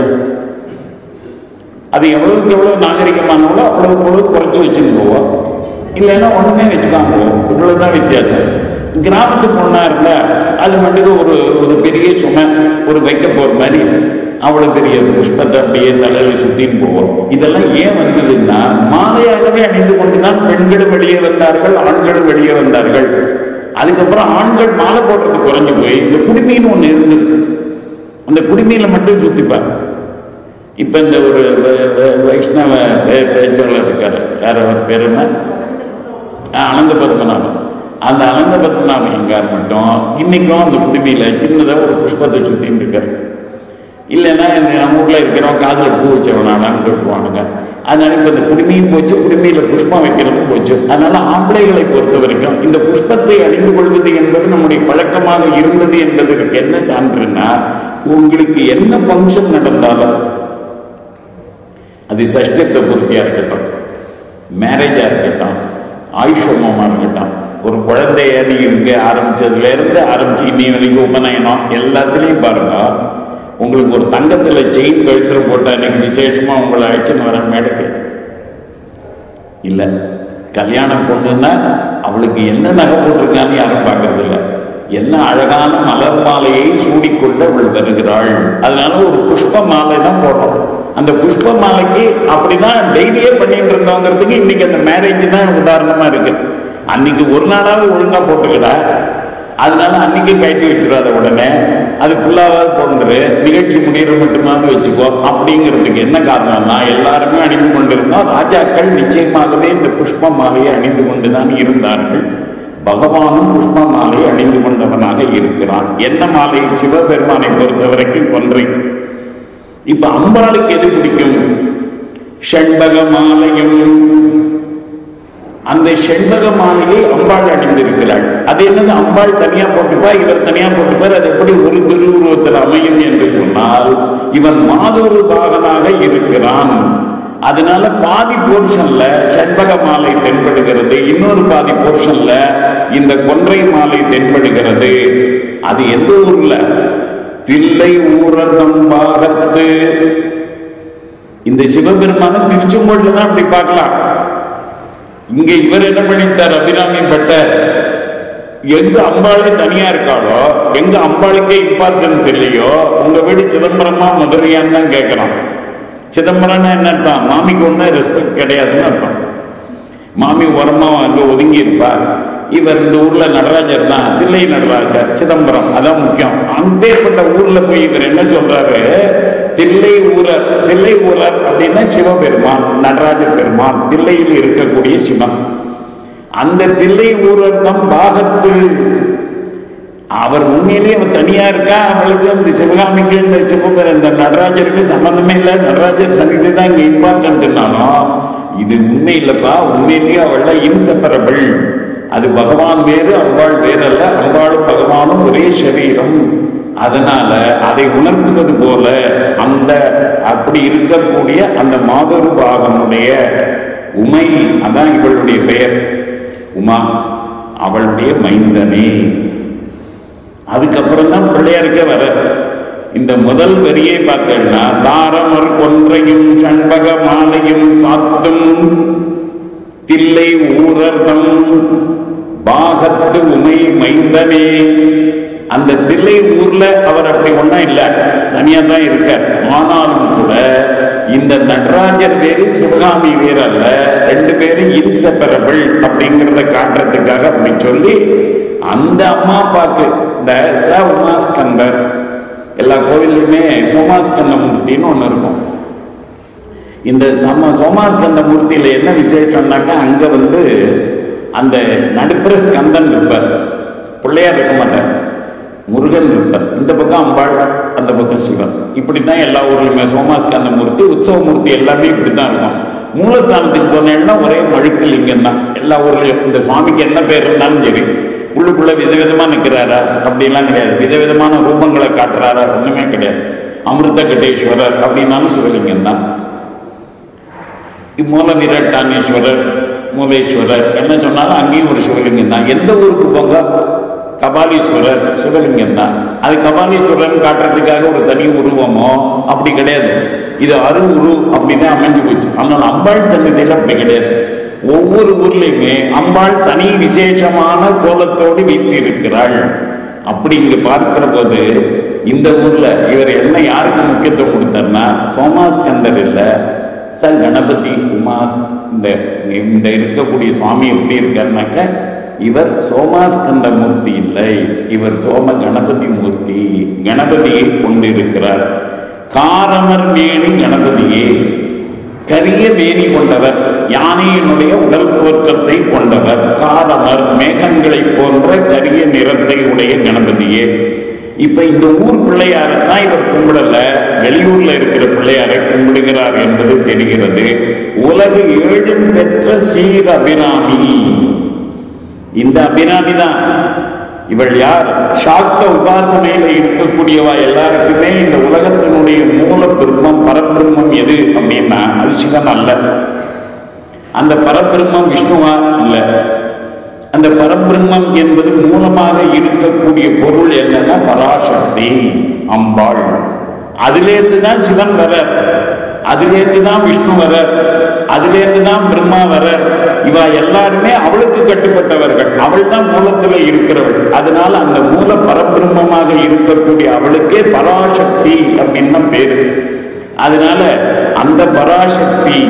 A: அது எவ்வளவுக்கு எவ்வளவு நாகரிகமானவளோ அவ்வளவுக்கு அவ்வளவு குறைச்சு வச்சுட்டு போவோம் இல்லைன்னா ஒண்ணுமே வச்சுக்காம போவோம் இவ்வளவுதான் வித்தியாசம் கிராமத்து பொண்ணா இருந்தா அது மட்டுக்கு ஒரு ஒரு பெரிய சுமை ஒரு வைக்க போற மாதிரி அவ்வளவு பெரிய புஷ்பத்தை அப்படியே தலையில சுத்தின்னு போவோம் இதெல்லாம் ஏன் வந்ததுன்னா மாலையாகவே அணிந்து கொண்டுதான் பெண்களும் வெளியே வந்தார்கள் ஆண்களும் வெளியே வந்தார்கள் அதுக்கப்புறம் ஆண்கள் மாலை போடுறது குறைஞ்சு போய் இந்த குடுமின்னு ஒண்ணு இருந்தது அந்த குடுமியில மட்டும் சுத்திப்பார் இப்ப இந்த ஒரு வ- வ- வைஷ்ணவ பே- பேச்சாளர் இருக்காரு யார் அவர் பேர் என்ன ஆ, அனந்த பத்மநாபன் அந்த அனந்த பத்மநாபன் எங்கார் மட்டும் இன்னைக்கும் அந்த குடுமியில சின்னதா ஒரு புஷ்பத்தை சுத்தின்னு இருக்காரு இல்லைன்னா இந்த நம்ம ஊர்ல இருக்கிறவன் காதுல பூ வச்சவனாடான்னு கேட்டுருவானுங்க அதனால இப்ப இந்த குடுமியும் போச்சு குடுமியில புஷ்பம் வைக்கிறதும் போச்சு அதனால ஆம்பளைகளை பொறுத்த வரைக்கும் இந்த புஷ்பத்தை அணிந்து கொள்வது என்பது நம்முடைய பழக்கமாக இருந்தது என்பதற்கு என்ன சான்றுன்னா உங்களுக்கு என்ன ஃபங்க்ஷன் நடந்தாலும் அது சஷ்டத்தை பூர்த்தியா இருக்கட்டும் மேரேஜா இருக்கட்டும் ஆயுஷமமா இருக்கட்டும் ஒரு குழந்தைய நீங்க இங்க ஆரம்பிச்சதுல இருந்து ஆரம்பிச்சு இன்னி வரைக்கும் உபநயனம் எல்லாத்துலயும் பாருங்க உங்களுக்கு ஒரு தங்கத்துல செயின் கழுத்துல போட்டா இன்னைக்கு விசேஷமா உங்களை அழைச்சுன்னு வர மேடைக்கு இல்ல கல்யாணம் பொண்ணுன்னா அவளுக்கு என்ன நகை போட்டிருக்கான்னு யாரும் பார்க்கறது இல்ல என்ன அழகான மலர் மாலையை சூடிக்கொண்டு அவள் வருகிறாள் அதனால ஒரு புஷ்ப மாலை தான் போடுறோம் அந்த புஷ்ப மாலைக்கு அப்படிதான் டெய்லியே பண்ணிட்டு இருந்தோங்கிறதுக்கு இன்னைக்கு அந்த மேரேஜ் தான் உதாரணமா இருக்கு அன்னைக்கு ஒரு நாளாவது ஒழுங்கா போட்டுக்கடா அதனால அன்னைக்கு கட்டி வச்சிடாத உடனே அது ஃபுல்லாவது போன்று நிகழ்ச்சி முடிகிற மட்டுமாவது வச்சுக்கோ அப்படிங்கிறதுக்கு என்ன காரணம்னா எல்லாருமே அணிந்து கொண்டிருந்தோம் ராஜாக்கள் நிச்சயமாகவே இந்த புஷ்ப மாலையை அணிந்து கொண்டுதான் இருந்தார்கள் பகவானும் புஷ்ப மாலையை அணிந்து கொண்டவனாக இருக்கிறான் என்ன மாலை சிவபெருமானை பொறுத்த வரைக்கும் கொன்றை இப்ப அம்பாளுக்கு எது பிடிக்கும் ஷண்பக மாலையும் அந்த செண்பக மாலையை அம்பாள் அணிந்திருக்கிறாள் அது என்னது அம்பாள் தனியா போட்டுப்பா இவர் தனியா போட்டுப்பார் அது எப்படி ஒரு திருவுருவத்தில் அமையும் என்று சொன்னால் இவன் மாதொரு பாகனாக இருக்கிறான் அதனால பாதி போர்ஷன்ல செண்பக மாலை தென்படுகிறது இன்னொரு பாதி போர்ஷன்ல இந்த கொன்றை மாலை தென்படுகிறது அது எந்த ஊர்ல தில்லை ஊரகம்பாகத்து இந்த சிவபெருமான திருச்செங்கோட்டில் தான் அப்படி பார்க்கலாம் இங்க இவர் என்ன பண்ணிட்டார் அபிராமி பட்டர் எங்க அம்பாளே தனியா இருக்காளோ எங்க அம்பாளுக்கே இம்பார்ட்டன்ஸ் இல்லையோ உங்க வீடு சிதம்பரமா மதுரையான்னு தான் கேட்கறான் சிதம்பரம்னா என்ன அர்த்தம் மாமிக்கு ஒன்றும் ரெஸ்பெக்ட் கிடையாதுன்னு அர்த்தம் மாமி உரமா அங்க ஒதுங்கி இருப்பா இவர் இந்த ஊர்ல நடராஜர் தான் தில்லை நடராஜர் சிதம்பரம் அதான் முக்கியம் அந்தேற்பட்ட ஊர்ல போய் இவர் என்ன சொல்றாரு தில்லை ஊரர் தில்லை ஊரர் அப்படின்னா சிவபெருமான் நடராஜ பெருமான் தில்லையில் இருக்கக்கூடிய சிவன் அந்த தில்லை ஊரர் தான் பாகத்து அவர் உண்மையிலேயே அவர் தனியா இருக்கா அவளுக்கு அந்த சிவகாமிக்கு இந்த சிவபெரு இந்த நடராஜருக்கு சம்பந்தமே இல்லை நடராஜர் சன்னிதி தான் இங்க இம்பார்ட்டன்ட்னாலும் இது உண்மை இல்லப்பா உண்மையிலேயே அவள் இன்செப்பரபிள் அது பகவான் வேறு அம்பாள் வேறு அல்ல அம்பாளும் பகவானும் ஒரே சரீரம் அதனால அதை உணர்த்துவது போல அந்த அப்படி இருக்கக்கூடிய அந்த மாதொரு பாகனுடைய உமை அதான் இவளுடைய பெயர் உமா அவளுடைய மைந்தனே அதுக்கப்புறம் தான் பிள்ளையாருக்கே வர இந்த முதல் வரியை பார்த்தேன்னா தாரமர் கொன்றையும் சண்பக மாலையும் சாத்தும் தில்லை ஊரர்தம் பாகத்து உமை மைந்தனே அந்த தில்லை ஊர்ல அவர் அப்படி ஒண்ணா இல்ல தனியா தான் இருக்கார் ஆனாலும் கூட இந்த நடராஜர் வேறு சிவகாமி வேறு அல்ல ரெண்டு பேரும் இன்செப்பரபிள் அப்படிங்கிறத காட்டுறதுக்காக அப்படி சொல்லி அந்த அம்மா அப்பாக்கு இந்த ச உமாஸ்கந்தர் எல்லா கோவில்லையுமே சோமாஸ்கந்த மூர்த்தின்னு ஒன்று இருக்கும் இந்த சம சோமாஸ்கந்த மூர்த்தியில என்ன விசேஷம்னாக்கா அங்க வந்து அந்த நடுப்புற ஸ்கந்தன் இருப்பார் பிள்ளையார் இருக்க மாட்டார் முருகன் இருப்பார் இந்த பக்கம் அம்பாள் அந்த பக்கம் சிவன் இப்படித்தான் எல்லா ஊர்லயுமே சோமாஸ்கந்த மூர்த்தி உற்சவ மூர்த்தி எல்லாமே இப்படித்தான் இருக்கும் மூலஸ்தானத்துக்கு போனேன்னா ஒரே மழுக்கு லிங்கம் தான் எல்லா ஊர்லயும் இந்த சுவாமிக்கு என்ன பேர் இருந்தாலும் சரி உள்ளுக்குள்ள விதவிதமா நிற்கிறாரா அப்படிலாம் கிடையாது விதவிதமான ரூபங்களை காட்டுறாரா ஒண்ணுமே கிடையாது அமிர்த கட்டேஸ்வரர் அப்படின்னாலும் சிவலிங்கம் தான் மூல வீரட்டானேஸ்வரர் மூலேஸ்வரர் என்ன சொன்னாலும் அங்கேயும் ஒரு சிவலிங்கம் தான் எந்த ஊருக்கு போங்க கபாலீஸ்வரர் சிவலிங்கம் தான் அது கபாலீஸ்வரர் காட்டுறதுக்காக ஒரு தனி உருவமோ அப்படி கிடையாது இது அரு உரு அப்படின்னு அமைஞ்சு போச்சு ஆனால் அம்பாள் சன்னதியில் அப்படி கிடையாது ஒவ்வொரு ஊர்லயுமே அம்பாள் தனி விசேஷமான கோலத்தோடு வீற்றி இருக்கிறாள் அப்படி இங்க பார்க்கிற போது இந்த ஊர்ல இவர் என்ன யாருக்கு முக்கியத்துவம் கொடுத்தார்னா சோமாஸ்கந்தர் இல்ல ச கணபதி உமாஸ் இந்த இந்த இருக்கக்கூடிய சுவாமி எப்படி இருக்காருனாக்க இவர் சோமாஸ்கந்த மூர்த்தி இல்லை இவர் சோம கணபதி மூர்த்தி கணபதியை கொண்டிருக்கிறார் காரமர் மேனி கணபதியே கரிய மேனி கொண்டவர் யானையினுடைய உடல் தோற்றத்தை கொண்டவர் காரமர் மேகங்களை போன்ற கரிய நிறத்தை உடைய கணபதியே இப்ப இந்த ஊர் பிள்ளையாரை தான் இவர் கும்பிடல வெளியூர்ல இருக்கிற பிள்ளையாரை கும்பிடுகிறார் என்பது தெரிகிறது உலகு ஏழும் பெற்ற சீர் அபிராமி இந்த அபிராமி தான் இவள் யார் சாக்த உபாசனையில இருக்கக்கூடியவா எல்லாருக்குமே இந்த உலகத்தினுடைய மூல பிரம்மம் பரபிரம்மம் எது அப்படின்னா அது சிவன் அல்ல அந்த பரபிரம்மம் விஷ்ணுவா இல்ல அந்த பரபிரம்மம் என்பது மூலமாக இருக்கக்கூடிய பொருள் என்னன்னா பராசக்தி அம்பாள் அதிலிருந்து தான் சிவன் வர அதிலிருந்து தான் விஷ்ணு வர அதிலிருந்து தான் பிரம்மா வர இவ எல்லாருமே அவளுக்கு கட்டுப்பட்டவர்கள் அவள் தான் மூலத்துல இருக்கிறவள் அதனால அந்த மூல பரபிரம்மமாக இருக்கக்கூடிய அவளுக்கே பராசக்தி அப்படின்னு தான் பேரு அதனால அந்த பராசக்தி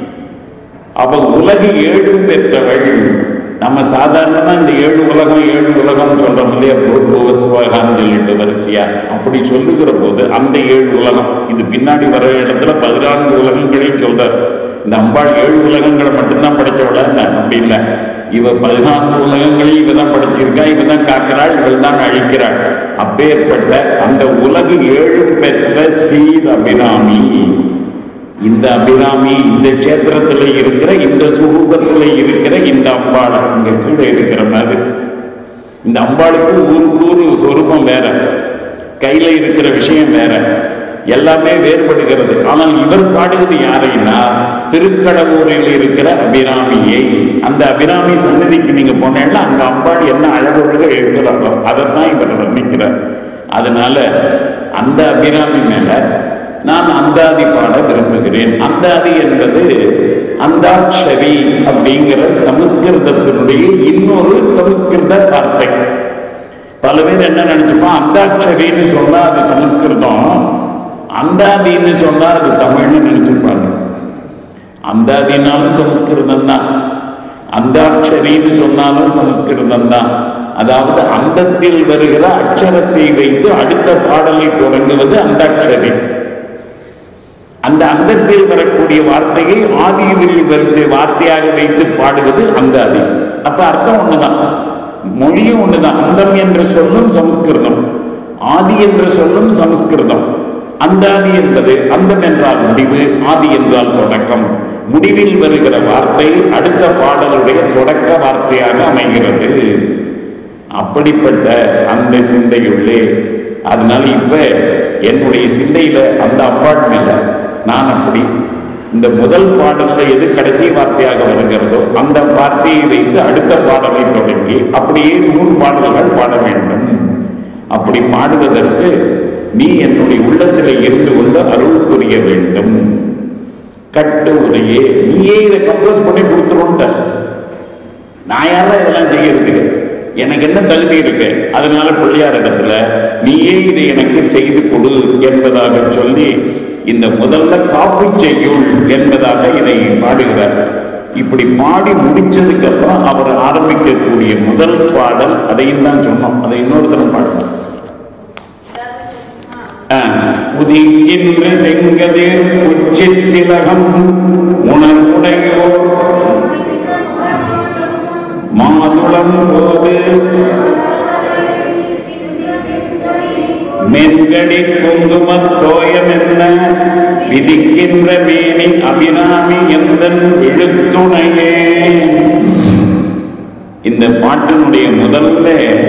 A: அவ உலகு ஏழும் பெற்றவள் நம்ம சாதாரணமா இந்த ஏழு உலகம் ஏழு உலகம் சொல்றோம் இல்லையா பூர்வஸ்வகான்னு சொல்லிட்டு வரிசையா அப்படி சொல்லுகிற போது அந்த ஏழு உலகம் இது பின்னாடி வர இடத்துல பதினான்கு உலகங்களையும் சொல்றார் இந்த அம்பாள் ஏழு உலகங்களை மட்டும்தான் படிச்சவள அப்படி இல்லை இவ பதினான்கு உலகங்களையும் இவ தான் படிச்சிருக்கா இவ தான் காக்கிறாள் இவள் தான் அழிக்கிறாள் அப்பேற்பட்ட அந்த உலகு ஏழு பெற்ற சீர் அபிராமி இந்த அபிராமி இந்த கஷேத்திரத்துல இருக்கிற இந்த சுரூபத்துல இருக்கிற இந்த அம்பாள் இங்க கீழே இருக்கிற மாதிரி இந்த அம்பாளுக்கு ஊருக்கு ஊரு சொரூபம் வேற கையில இருக்கிற விஷயம் வேற எல்லாமே வேறுபடுகிறது ஆனால் இவர் பாடுவது யாரைன்னா திருக்கடவுரில் இருக்கிற அபிராமியை அந்த அபிராமி சன்னதிக்கு நீங்க போனேன்னா அந்த அம்பாள் என்ன அழகொழுக இருக்கிறாரோ அதைத்தான் இவர் வர்ணிக்கிறார் அதனால அந்த அபிராமி மேல நான் அந்தாதி பாட விரும்புகிறேன் அந்தாதி என்பது அந்தாட்சரி அப்படிங்கிற சமஸ்கிருதத்தினுடைய இன்னொரு சமஸ்கிருத வார்த்தை பல பேர் என்ன நினைச்சுப்போம் அந்தாட்சரின்னு சொன்னா அது சமஸ்கிருதம் அந்தாதின்னு சொன்னா அது தமிழ்னு நினைச்சிருப்பாங்க அந்தாதினாலும் சமஸ்கிருதம் தான் அந்தாட்சரின்னு சொன்னாலும் சமஸ்கிருதம் தான் அதாவது அந்தத்தில் வருகிற அக்ஷரத்தை வைத்து அடுத்த பாடலை தொடங்குவது அந்தாட்சரி அந்த அந்தத்தில் வரக்கூடிய வார்த்தையை ஆதியில் வந்து வார்த்தையாக வைத்து பாடுவது அந்தாதி அப்ப அர்த்தம் ஒண்ணுதான் மொழியும் ஒண்ணுதான் அந்தம் என்ற சொல்லும் சமஸ்கிருதம் ஆதி என்ற சொல்லும் சமஸ்கிருதம் அந்தாதி என்பது அந்தம் என்றால் முடிவு ஆதி என்றால் தொடக்கம் முடிவில் வருகிற வார்த்தை அடுத்த பாடலுடைய தொடக்க வார்த்தையாக அமைகிறது அப்படிப்பட்ட அந்த சிந்தையுள்ளே அதனால இப்ப என்னுடைய சிந்தையில அந்த அப்பார்ட்மெண்ட்ல நான் அப்படி இந்த முதல் பாடல்ல எது கடைசி வார்த்தையாக வருகிறதோ அந்த வார்த்தையை வைத்து அடுத்த பாடலை தொடங்கி அப்படியே நூறு பாடல்கள் பாட வேண்டும் அப்படி பாடுவதற்கு நீ என்னுடைய உள்ளத்தில் இருந்து கொண்டு அருள் புரிய வேண்டும் கட்டு உரையே நீயே இதை கம்போஸ் பண்ணி கொடுத்துருன்ற நான் யாரா இதெல்லாம் செய்யறதுக்கு எனக்கு என்ன தகுதி இருக்கு அதனால பிள்ளையார் இடத்துல நீயே இதை எனக்கு செய்து கொடு என்பதாக சொல்லி இந்த முதல்ல காப்பு செய்யுள் என்பதாக இதை பாடுகிறார் இப்படி பாடி முடிச்சதுக்கு அப்புறம் அவர் ஆரம்பிக்கக்கூடிய முதல் பாடல் அதையும் தான் சொன்னோம் அதை இன்னொரு தரம் பாடணும் உதிக்கின்ற செங்கதிர் உச்சித்திலகம் உணர்வுடையோர் மாதுளம் போது மென்கடி குங்குமத் தோயம் என்ன விதிக்கின்ற மேனி அபிராமி எந்தன் விழுத்துணையே இந்த பாட்டினுடைய முதல்ல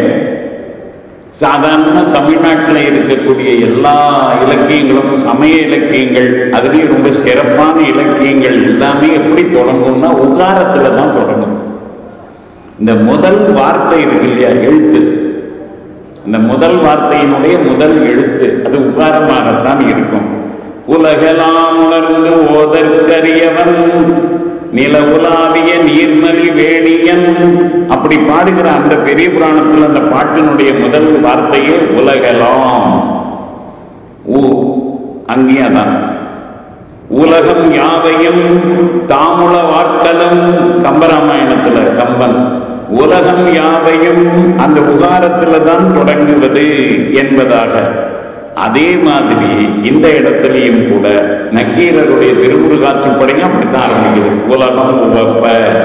A: சாதாரண தமிழ்நாட்டில் இருக்கக்கூடிய எல்லா இலக்கியங்களும் சமய இலக்கியங்கள் அதுலேயும் ரொம்ப சிறப்பான இலக்கியங்கள் எல்லாமே எப்படி தொடங்கும்னா உகாரத்துல தான் தொடங்கும் இந்த முதல் வார்த்தை இருக்கு இல்லையா எழுத்து இந்த முதல் வார்த்தையினுடைய முதல் எழுத்து அது உகாரமாகத்தான் இருக்கும் உலகெல்லாம் உணர்ந்து ஓதற்கரியவன் நில உலாவிய நீர்மலி வேணியன் அப்படி பாடுகிற அந்த பெரிய புராணத்தில் அந்த பாட்டினுடைய முதல் வார்த்தையே உலகெல்லாம் ஊ அங்கேயாதான் உலகம் யாவையும் தாமுள வாக்கலும் கம்பராமாயணத்துல கம்பன் உலகம் யாவையும் அந்த உகாரத்துல தான் தொடங்குவது என்பதாக அதே மாதிரி இந்த இடத்திலையும் கூட நக்கீரருடைய திருமுருகாற்றுப்படையும் அப்படித்தான் ஆரம்பிக்குது உலகம் உவப்ப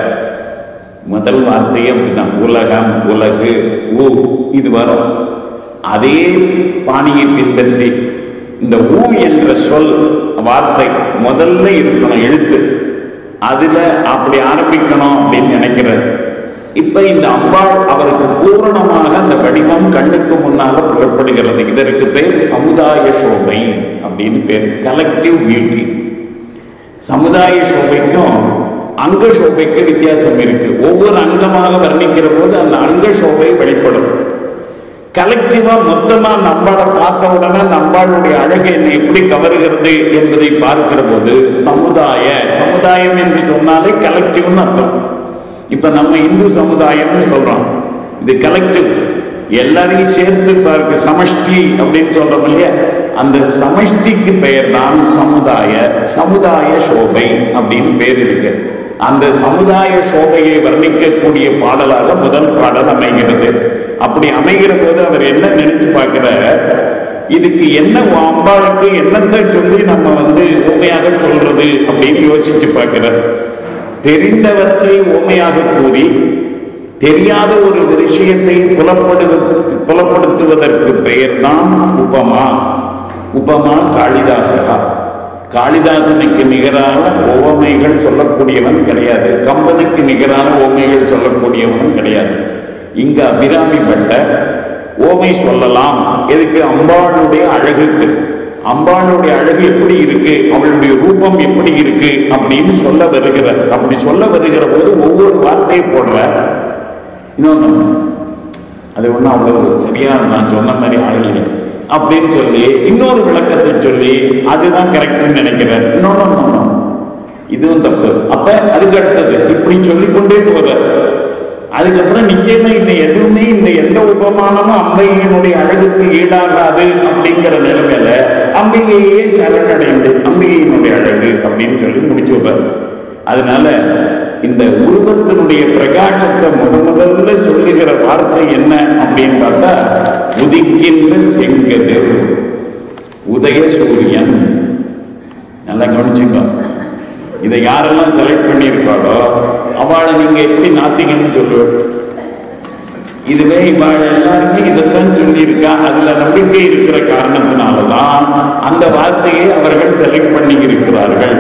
A: முதல் வார்த்தையே அப்படிதான் உலகம் உலகு ஊ இது வரும் அதே பாணியை பின்பற்றி இந்த ஊ என்ற சொல் வார்த்தை முதல்ல இருக்கணும் எழுத்து அதுல அப்படி ஆரம்பிக்கணும் அப்படின்னு நினைக்கிறார் இப்ப இந்த அம்பாள் அவருக்கு பூரணமாக அந்த வடிவம் கண்ணுக்கு முன்னால புலப்படுகிறது இதற்கு பேர் சமுதாய சோபை அப்படின்னு பேர் கலெக்டிவ் பியூட்டி சமுதாய சோபைக்கும் அங்க சோபைக்கு வித்தியாசம் இருக்கு ஒவ்வொரு அங்கமாக வர்ணிக்கிற போது அந்த அங்க சோபை வெளிப்படும் கலெக்டிவா மொத்தமா நம்பாட பார்த்த உடனே நம்பாளுடைய அழகு என்னை எப்படி கவருகிறது என்பதை பார்க்கிற போது சமுதாய சமுதாயம் என்று சொன்னாலே கலெக்டிவ்னு அர்த்தம் இப்ப நம்ம இந்து சமுதாயம்னு சொல்றோம் இது கலெக்டிவ் எல்லாரையும் சேர்த்து பார்க்க சமஷ்டி அப்படின்னு சொல்றோம் இல்லையா அந்த சமஷ்டிக்கு பெயர் தான் சமுதாய சமுதாய சோபை அப்படின்னு பேர் இருக்கு அந்த சமுதாய சோபையை வர்ணிக்கக்கூடிய பாடலாக முதல் பாடல் அமைகிறது அப்படி அமைகிற போது அவர் என்ன நினைச்சு பார்க்கிற இதுக்கு என்ன அம்பாளுக்கு என்னத்தை சொல்லி நம்ம வந்து உண்மையாக சொல்றது அப்படின்னு யோசிச்சு பார்க்கிறார் தெரிந்தவற்றை உண்மையாக கூறி தெரியாத ஒரு விஷயத்தை புலப்படுவ புலப்படுத்துவதற்கு பெயர் தான் உபமா உபமா காளிதாசகா காளிதாசனுக்கு நிகரான ஓமைகள் சொல்லக்கூடியவன் கிடையாது கம்பனுக்கு நிகரான ஓமைகள் சொல்லக்கூடியவனும் கிடையாது இங்க அபிராமி பட்ட ஓமை சொல்லலாம் எதுக்கு அம்பாளுடைய அழகுக்கு அம்பாளுடைய அழகு எப்படி இருக்கு அவளுடைய ரூபம் எப்படி இருக்கு அப்படின்னு சொல்ல வருகிற அப்படி சொல்ல வருகிற போது ஒவ்வொரு வார்த்தையை போடுற இன்னொன்று அது ஒன்றும் அவ்வளவு சரியா நான் சொன்ன மாதிரி ஆகலை அப்படின்னு சொல்லி இன்னொரு விளக்கத்தை சொல்லி அதுதான் கரெக்ட்னு நினைக்கிறேன் இன்னொன்னு இதுவும் தப்பு அப்ப அதுக்கு அடுத்தது இப்படி சொல்லிக்கொண்டே போறார் அதுக்கப்புறம் நிச்சயமா இந்த எதுவுமே இந்த எந்த உபமானமும் அம்பிகையினுடைய அழகுக்கு ஈடாகாது அப்படிங்கிற நிலைமையில அம்பிகையே சரணடைந்து அம்பிகையினுடைய அழகு அப்படின்னு சொல்லி முடிச்சு விடுறார் அதனால இந்த உருவத்தினுடைய பிரகாசத்தை முத முதல்ல சொல்லுகிற வார்த்தை என்ன அப்படின்னு பார்த்தா உதிக்கின்ற செங்கதிர் உதய சூரியன் நல்லா கவனிச்சுக்கோ இதை யாரெல்லாம் செலக்ட் பண்ணியிருக்காளோ அவளை நீங்க எப்படி நாத்திங்கன்னு சொல்லுவேன் இதுவே இவாள் எல்லாருமே இதைத்தான் சொல்லியிருக்கா அதுல நம்பிக்கை இருக்கிற காரணத்தினாலதான் அந்த வார்த்தையை அவர்கள் செலக்ட் பண்ணி இருக்கிறார்கள்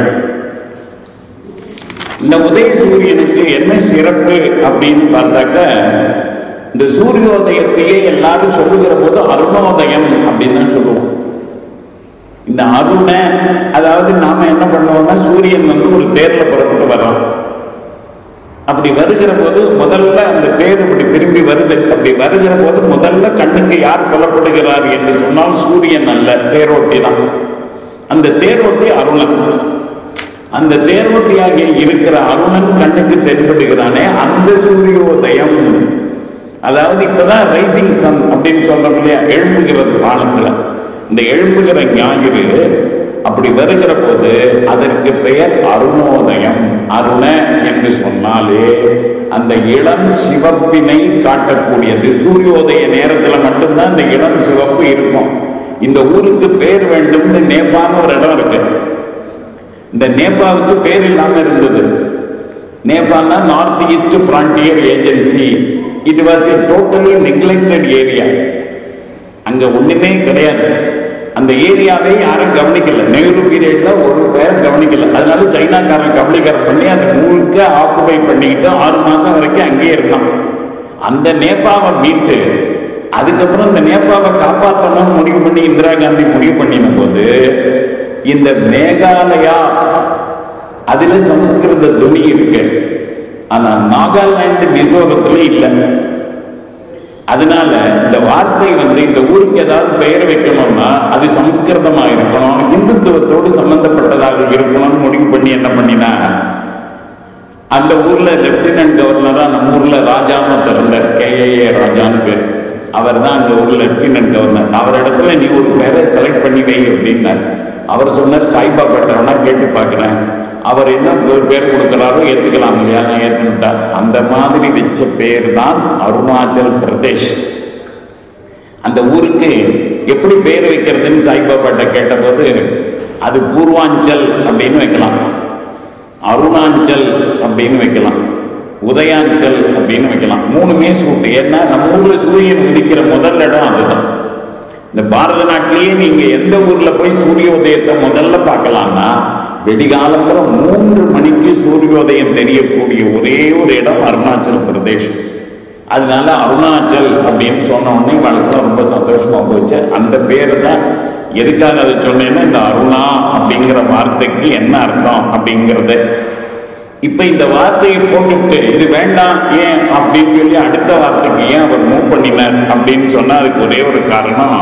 A: இந்த உதய சூரியனுக்கு என்ன சிறப்பு அப்படின்னு பார்த்தாக்க இந்த சூரியோதயத்தையே எல்லாரும் சொல்லுகிற போது அருணோதயம் அப்படின்னு தான் சொல்லுவோம் இந்த அருண அதாவது நாம என்ன பண்ணுவோம்னா சூரியன் வந்து ஒரு தேர்ல புறப்பட்டு வரோம் அப்படி வருகிற போது முதல்ல அந்த தேர் இப்படி திரும்பி வருது அப்படி வருகிற போது முதல்ல கண்ணுக்கு யார் புலப்படுகிறார் என்று சொன்னால் சூரியன் அல்ல தேரோட்டி தான் அந்த தேரோட்டி அருணன் அந்த தேரோட்டியாக இருக்கிற அருணன் கண்ணுக்கு தென்படுகிறானே அந்த சூரியோதயம் அதாவது இப்பதான் ரைசிங் சன் அப்படின்னு சொல்றோம் இல்லையா எழும்புகிறது வானத்துல இந்த எழும்புகிற ஞாயிறு அப்படி வருகிற போது அதற்கு பெயர் அருணோதயம் அருண என்று சொன்னாலே அந்த இளம் சிவப்பினை காட்டக்கூடியது சூரியோதய நேரத்துல மட்டும்தான் இந்த இளம் சிவப்பு இருக்கும் இந்த ஊருக்கு பேர் வேண்டும்னு நேபான்னு ஒரு இடம் இருக்கு இந்த நேபாளுக்கு பேர் இல்லாம இருந்தது நேபாள்னா north east frontier agency it was a totally neglected area அங்க ஒண்ணுமே கிடையாது அந்த ஏரியாவை யாரும் கவனிக்கல நெஹ்ரு பீரியட்ல ஒரு பேரை கவனிக்கல அதனால சைனாக்காரன் கபலீகரம் பண்ணி அதை முழுக்க ஆக்குபை பண்ணிக்கிட்டு ஆறு மாசம் வரைக்கும் அங்கேயே இருந்தான் அந்த நேபாவை மீட்டு அதுக்கப்புறம் இந்த நேபாவை காப்பாற்றணும்னு முடிவு பண்ணி இந்திரா காந்தி முடிவு பண்ணின போது இந்த மேகாலயா அதுல சமஸ்கிருத துணி இருக்கு ஆனா நாகாலாந்து மிசோரத்துல இல்லை அதனால இந்த வார்த்தை வந்து இந்த ஊருக்கு ஏதாவது பெயர் வைக்கணும்னா அது சமஸ்கிருதமா இருக்கணும் இந்துத்துவத்தோடு சம்பந்தப்பட்டதாக இருக்கணும்னு முடிவு பண்ணி என்ன பண்ணினா அந்த ஊர்ல லெப்டினன்ட் கவர்னரா நம்ம ஊர்ல ராஜான்னு திறந்தார் கேஏஏ ராஜான்னு பேர் அவர் தான் அந்த ஊர்ல லெப்டினன்ட் கவர்னர் அவர் இடத்துல நீ ஒரு பேரை செலக்ட் பண்ணி வை அப்படின்னார் அவர் சொன்னார் சாய்பாபாட்ட வேணா கேட்டு பார்க்கிறேன் அவர் என்ன ஒரு பேர் கொடுக்கிறாரோ ஏத்துக்கலாம் இல்லையா நான் ஏத்துக்கிட்டார் அந்த மாதிரி வச்ச பேர் தான் அருணாச்சல் பிரதேஷ் அந்த ஊருக்கு எப்படி பேர் வைக்கிறதுன்னு சாய்பாபாட்ட கேட்டபோது அது பூர்வாஞ்சல் அப்படின்னு வைக்கலாம் அருணாஞ்சல் அப்படின்னு வைக்கலாம் உதயாஞ்சல் அப்படின்னு வைக்கலாம் மூணுமே சூட்டு ஏன்னா நம்ம ஊர்ல சூரியன் உதிக்கிற முதல் இடம் அதுதான் இந்த பாரத நாட்டிலேயே நீங்க எந்த ஊர்ல போய் சூரிய உதயத்தை முதல்ல பார்க்கலாம்னா வெடிகாலம்புற மூன்று மணிக்கு சூரியோதயம் தெரியக்கூடிய ஒரே ஒரு இடம் அருணாச்சல் பிரதேஷ் அதனால அருணாச்சல் அப்படின்னு சொன்ன உடனே வாழ்க்கை ரொம்ப சந்தோஷமா போச்சு அந்த பேர் தான் எதுக்காக அதை சொன்னேன்னா இந்த அருணா அப்படிங்கிற வார்த்தைக்கு என்ன அர்த்தம் அப்படிங்கிறது இப்ப இந்த வார்த்தையை போட்டுட்டு இது வேண்டாம் ஏன் அப்படின்னு சொல்லி அடுத்த வார்த்தைக்கு ஏன் அவர் மூவ் பண்ணினார் அப்படின்னு சொன்னா அதுக்கு ஒரே ஒரு காரணம்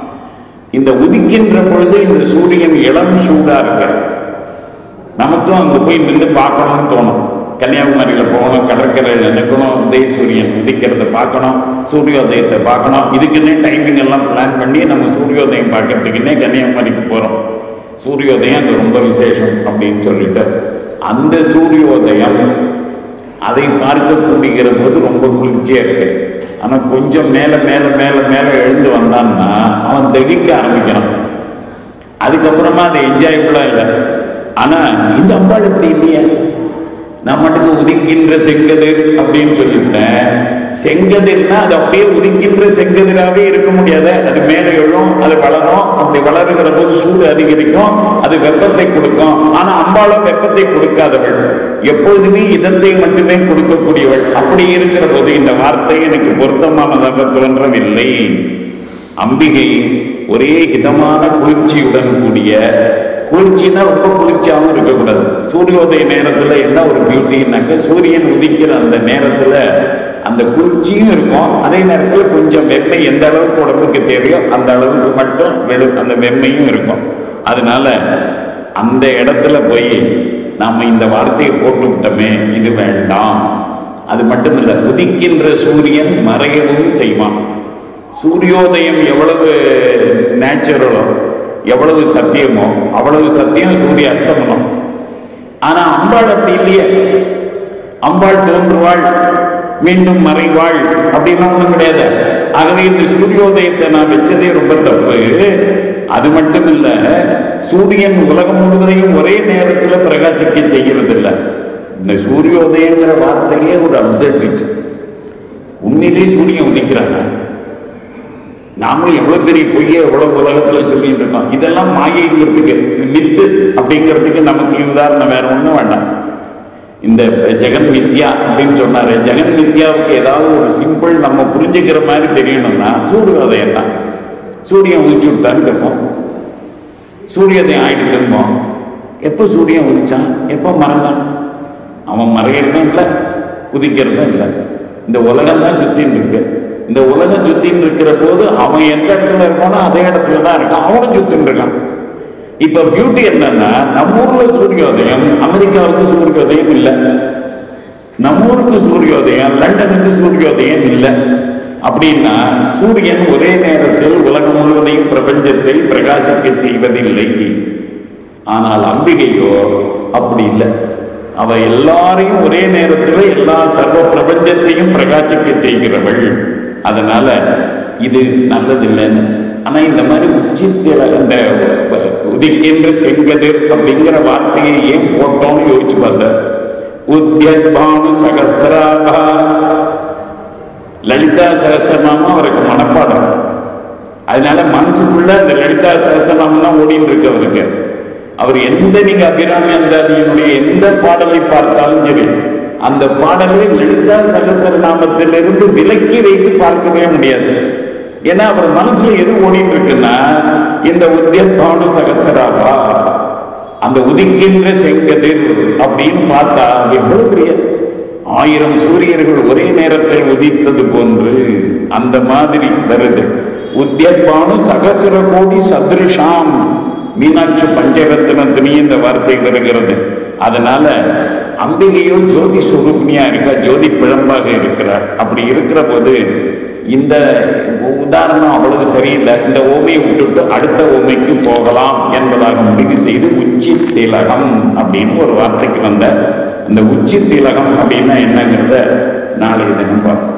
A: இந்த உதிக்கின்ற பொழுது இந்த சூரியன் இளம் சூடா இருக்கு நமக்கும் அங்க போய் நின்று பார்க்கணும்னு தோணும் கன்னியாகுமரியில போகணும் கடற்கரையில் நிற்கணும் உதய சூரியன் உதிக்கிறத பார்க்கணும் சூரியோதயத்தை பார்க்கணும் இதுக்குன்னே டைமிங் எல்லாம் பிளான் பண்ணி நம்ம சூரியோதயம் பார்க்கறதுக்குன்னே கன்னியாகுமரிக்கு போறோம் சூரியோதயம் அது ரொம்ப விசேஷம் அப்படின்னு சொல்லிட்டு அந்த சூரியோதயம் அதை பார்க்கக்கூடிக்கிற போது ரொம்ப குளிர்ச்சியா இருக்கு ஆனா கொஞ்சம் மேல மேல மேல மேல எழுந்து வந்தான்னா அவன் தகிக்க ஆரம்பிக்கிறான் அதுக்கப்புறமா அது என்ஜாயபுளா இல்லை ஆனா இந்த அம்பாள் இப்படி இல்லையே நான் மட்டுக்கு உதிக்கின்ற செங்கதிர் அப்படின்னு சொல்லிவிட்டேன் செங்கதிர்னா அது அப்படியே உதிக்கின்ற செங்கதிராவே இருக்க முடியாது அது மேலே எழும் அது வளரும் அப்படி வளருகிற போது சூடு அதிகரிக்கும் அது வெப்பத்தை கொடுக்கும் ஆனா அம்பாளோ வெப்பத்தை கொடுக்காதவள் எப்பொழுதுமே இதத்தை மட்டுமே கொடுக்கக்கூடியவள் அப்படி இருக்கிற போது இந்த வார்த்தை எனக்கு பொருத்தமானதாக தோன்றவில்லை அம்பிகை ஒரே இதமான குளிர்ச்சியுடன் கூடிய குளிர்ச்சின்னா ரொம்ப குளிர்ச்சியாகவும் இருக்கக்கூடாது சூரியோதய நேரத்துல என்ன ஒரு பியூட்டின்னாக்க சூரியன் உதிக்கிற அந்த நேரத்துல அந்த குளிர்ச்சியும் இருக்கும் அதே நேரத்துல கொஞ்சம் வெண்மை எந்த அளவுக்கு உடம்புக்கு தேவையோ அந்த அளவுக்கு மட்டும் வெளு அந்த வெண்மையும் இருக்கும் அதனால அந்த இடத்துல போய் நாம இந்த வார்த்தையை போட்டு விட்டோமே இது வேண்டாம் அது மட்டும் இல்லை உதிக்கின்ற சூரியன் மறையவும் செய்வான் சூரியோதயம் எவ்வளவு நேச்சுரலோ எவ்வளவு சத்தியமோ அவ்வளவு சத்தியம் சூரிய அஸ்தமனம் ஆனா அம்பாள் அப்படி இல்லையே அம்பாள் தோன்றுவாள் மீண்டும் மறைவாள் அப்படின்னா ஒண்ணும் கிடையாது ஆகவே இந்த சூரியோதயத்தை நான் வச்சதே ரொம்ப தப்பு அது மட்டும் இல்ல சூரியன் உலகம் முழுவதையும் ஒரே நேரத்தில் பிரகாசிக்க செய்கிறது இல்ல இந்த சூரியோதயங்கிற வார்த்தையே ஒரு அப்சர்டிட் உண்மையிலே சூரியன் உதிக்கிறாங்க நாமளும் எவ்வளவு பெரிய பொய்ய எவ்வளவு உலகத்துல சொல்லிட்டு இருக்கோம் இதெல்லாம் மாயைங்கிறதுக்கு இது மித்து அப்படிங்கிறதுக்கு நமக்கு உதாரணம் வேற ஒண்ணும் வேண்டாம் இந்த ஜெகன் மித்யா அப்படின்னு சொன்னாரு ஜெகன் மித்யாவுக்கு ஏதாவது ஒரு சிம்பிள் நம்ம புரிஞ்சுக்கிற மாதிரி தெரியணும்னா சூரியோதயம் தான் சூரியன் உதிச்சு விட்டான்னு இருப்போம் சூரியோதயம் ஆயிட்டு திரும்போம் எப்போ சூரியன் உதிச்சான் எப்போ மறந்தான் அவன் மறைகிறதும் இல்லை உதிக்கிறதும் இல்லை இந்த உலகம் தான் சுத்தின்னு இருக்கு இந்த உலகம் சுத்தின்னு இருக்கிற போது அவன் எந்த இடத்துல இருக்கானோ அதே இடத்துல தான் இருக்கான் அவனும் சுத்தின்னு இருக்கான் இப்ப பியூட்டி என்னன்னா நம்ம ஊர்ல சூரியோதயம் அமெரிக்காவுக்கு சூரியோதயம் இல்லை நம்ம ஊருக்கு சூரியோதயம் லண்டனுக்கு சூரியோதயம் இல்லை அப்படின்னா சூரியன் ஒரே நேரத்தில் உலகம் முழுவதையும் பிரபஞ்சத்தை பிரகாசிக்க செய்வதில்லை ஆனால் அம்பிகையோ அப்படி இல்லை அவ எல்லாரையும் ஒரே நேரத்தில் எல்லா சர்வ பிரபஞ்சத்தையும் பிரகாசிக்க செய்கிறவள் அதனால இது நல்லதில்லைன்னு ஆனா இந்த மாதிரி உச்சித்தில இந்த உதிக்கின்ற செங்கதிர் அப்படிங்கிற வார்த்தையை ஏன் போட்டோம்னு யோசிச்சு பார்த்தேன் உத்யத்பானு சகசிராபா லலிதா சகசிரநாமம் அவருக்கு மனப்பாடம் அதனால மனசுக்குள்ள இந்த லலிதா சகசிரநாமம் தான் ஓடிட்டு இருக்கு அவருக்கு அவர் எந்த நீங்க அபிராமி அந்தாதியினுடைய எந்த பாடலை பார்த்தாலும் சரி அந்த பாடலை லலிதா சகசிரநாமத்திலிருந்து விலக்கி வைத்து பார்க்கவே முடியாது ஏன்னா அவர் மனசுல எது ஓடிட்டு இருக்குன்னா இந்த உத்தியத்பானு சகசிராவா அந்த உதிக்கின்ற செங்கதிர் அப்படின்னு பார்த்தா அது எவ்வளவு பெரிய ஆயிரம் சூரியர்கள் ஒரே நேரத்தில் உதித்தது போன்று அந்த மாதிரி வருது உத்தியப்பானு சகசிர கோடி சத்ருஷாம் மீனாட்சி பஞ்சரத்னத்திலையும் இந்த வார்த்தை வருகிறது அதனால அம்பிகையோ ஜோதி சுரூபினியா இருக்கா ஜோதி பிழம்பாக இருக்கிறார் அப்படி இருக்கிற போது இந்த உதாரணம் அவ்வளவு சரியில்லை இந்த ஓமையை விட்டுட்டு அடுத்த ஓமைக்கு போகலாம் என்பதாக முடிவு செய்து உச்சி திலகம் அப்படின்னு ஒரு வார்த்தைக்கு வந்த அந்த உச்சி திலகம் அப்படின்னா என்னங்கிறத நாளைய தினம் பார்ப்போம்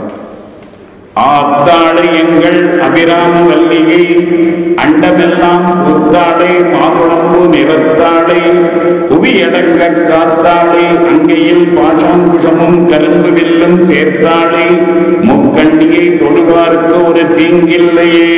A: ஆத்தாளை எங்கள் அபிராம வல்லிகை அண்டமெல்லாம் புத்தாளை மாதுளம்பு நிறத்தாளை புவியடங்க காத்தாளை அங்கையில் பாஷாங்குஷமும் கரும்பு வில்லும் சேர்த்தாளை முக்கண்டியை தொழுவார்க்கு ஒரு தீங்கில்லையே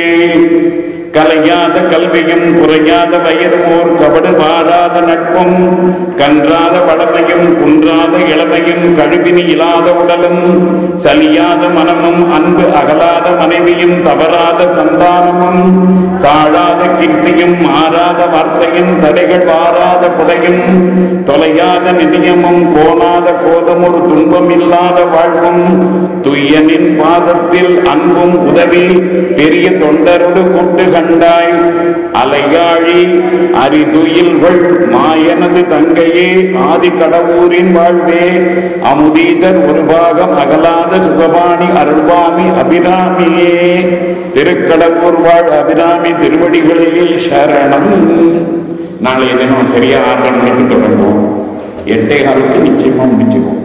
A: கலையாத கல்வியும் குறையாத வயதுமோர் கபடு வாடாத நட்பும் கன்றாத வளமையும் குன்றாத இளமையும் கழுவினி இல்லாத உடலும் சலியாத மனமும் அன்பு அகலாத மனைவியும் தவறாத சந்தானமும் தாழாத கீர்த்தியும் மாறாத வார்த்தையும் தடைகள் வாராத குடையும் தொலையாத நிதியமும் கோணாத கோதம் ஒரு துன்பம் இல்லாத வாழ்வும் துய்யனின் பாதத்தில் அன்பும் உதவி பெரிய தொண்டரோடு கூட்டு கண்டாய் அலையாழி அரிதுயில்கள் மாயனது தங்கையே ஆதி கடவுரின் வாழ்வே அமுதீசர் ஒரு பாகம் அகலாத சுகபாணி அருள்வாமி அபிராமியே திருக்கடவுர் வாழ் அபிராமி திருவடிகளே சரணம் நாளைய தினம் சரியா ஆறு மணிக்கு தொடங்குவோம் எட்டே காலத்துக்கு நிச்சயமா முடிச்சுக்குவோம்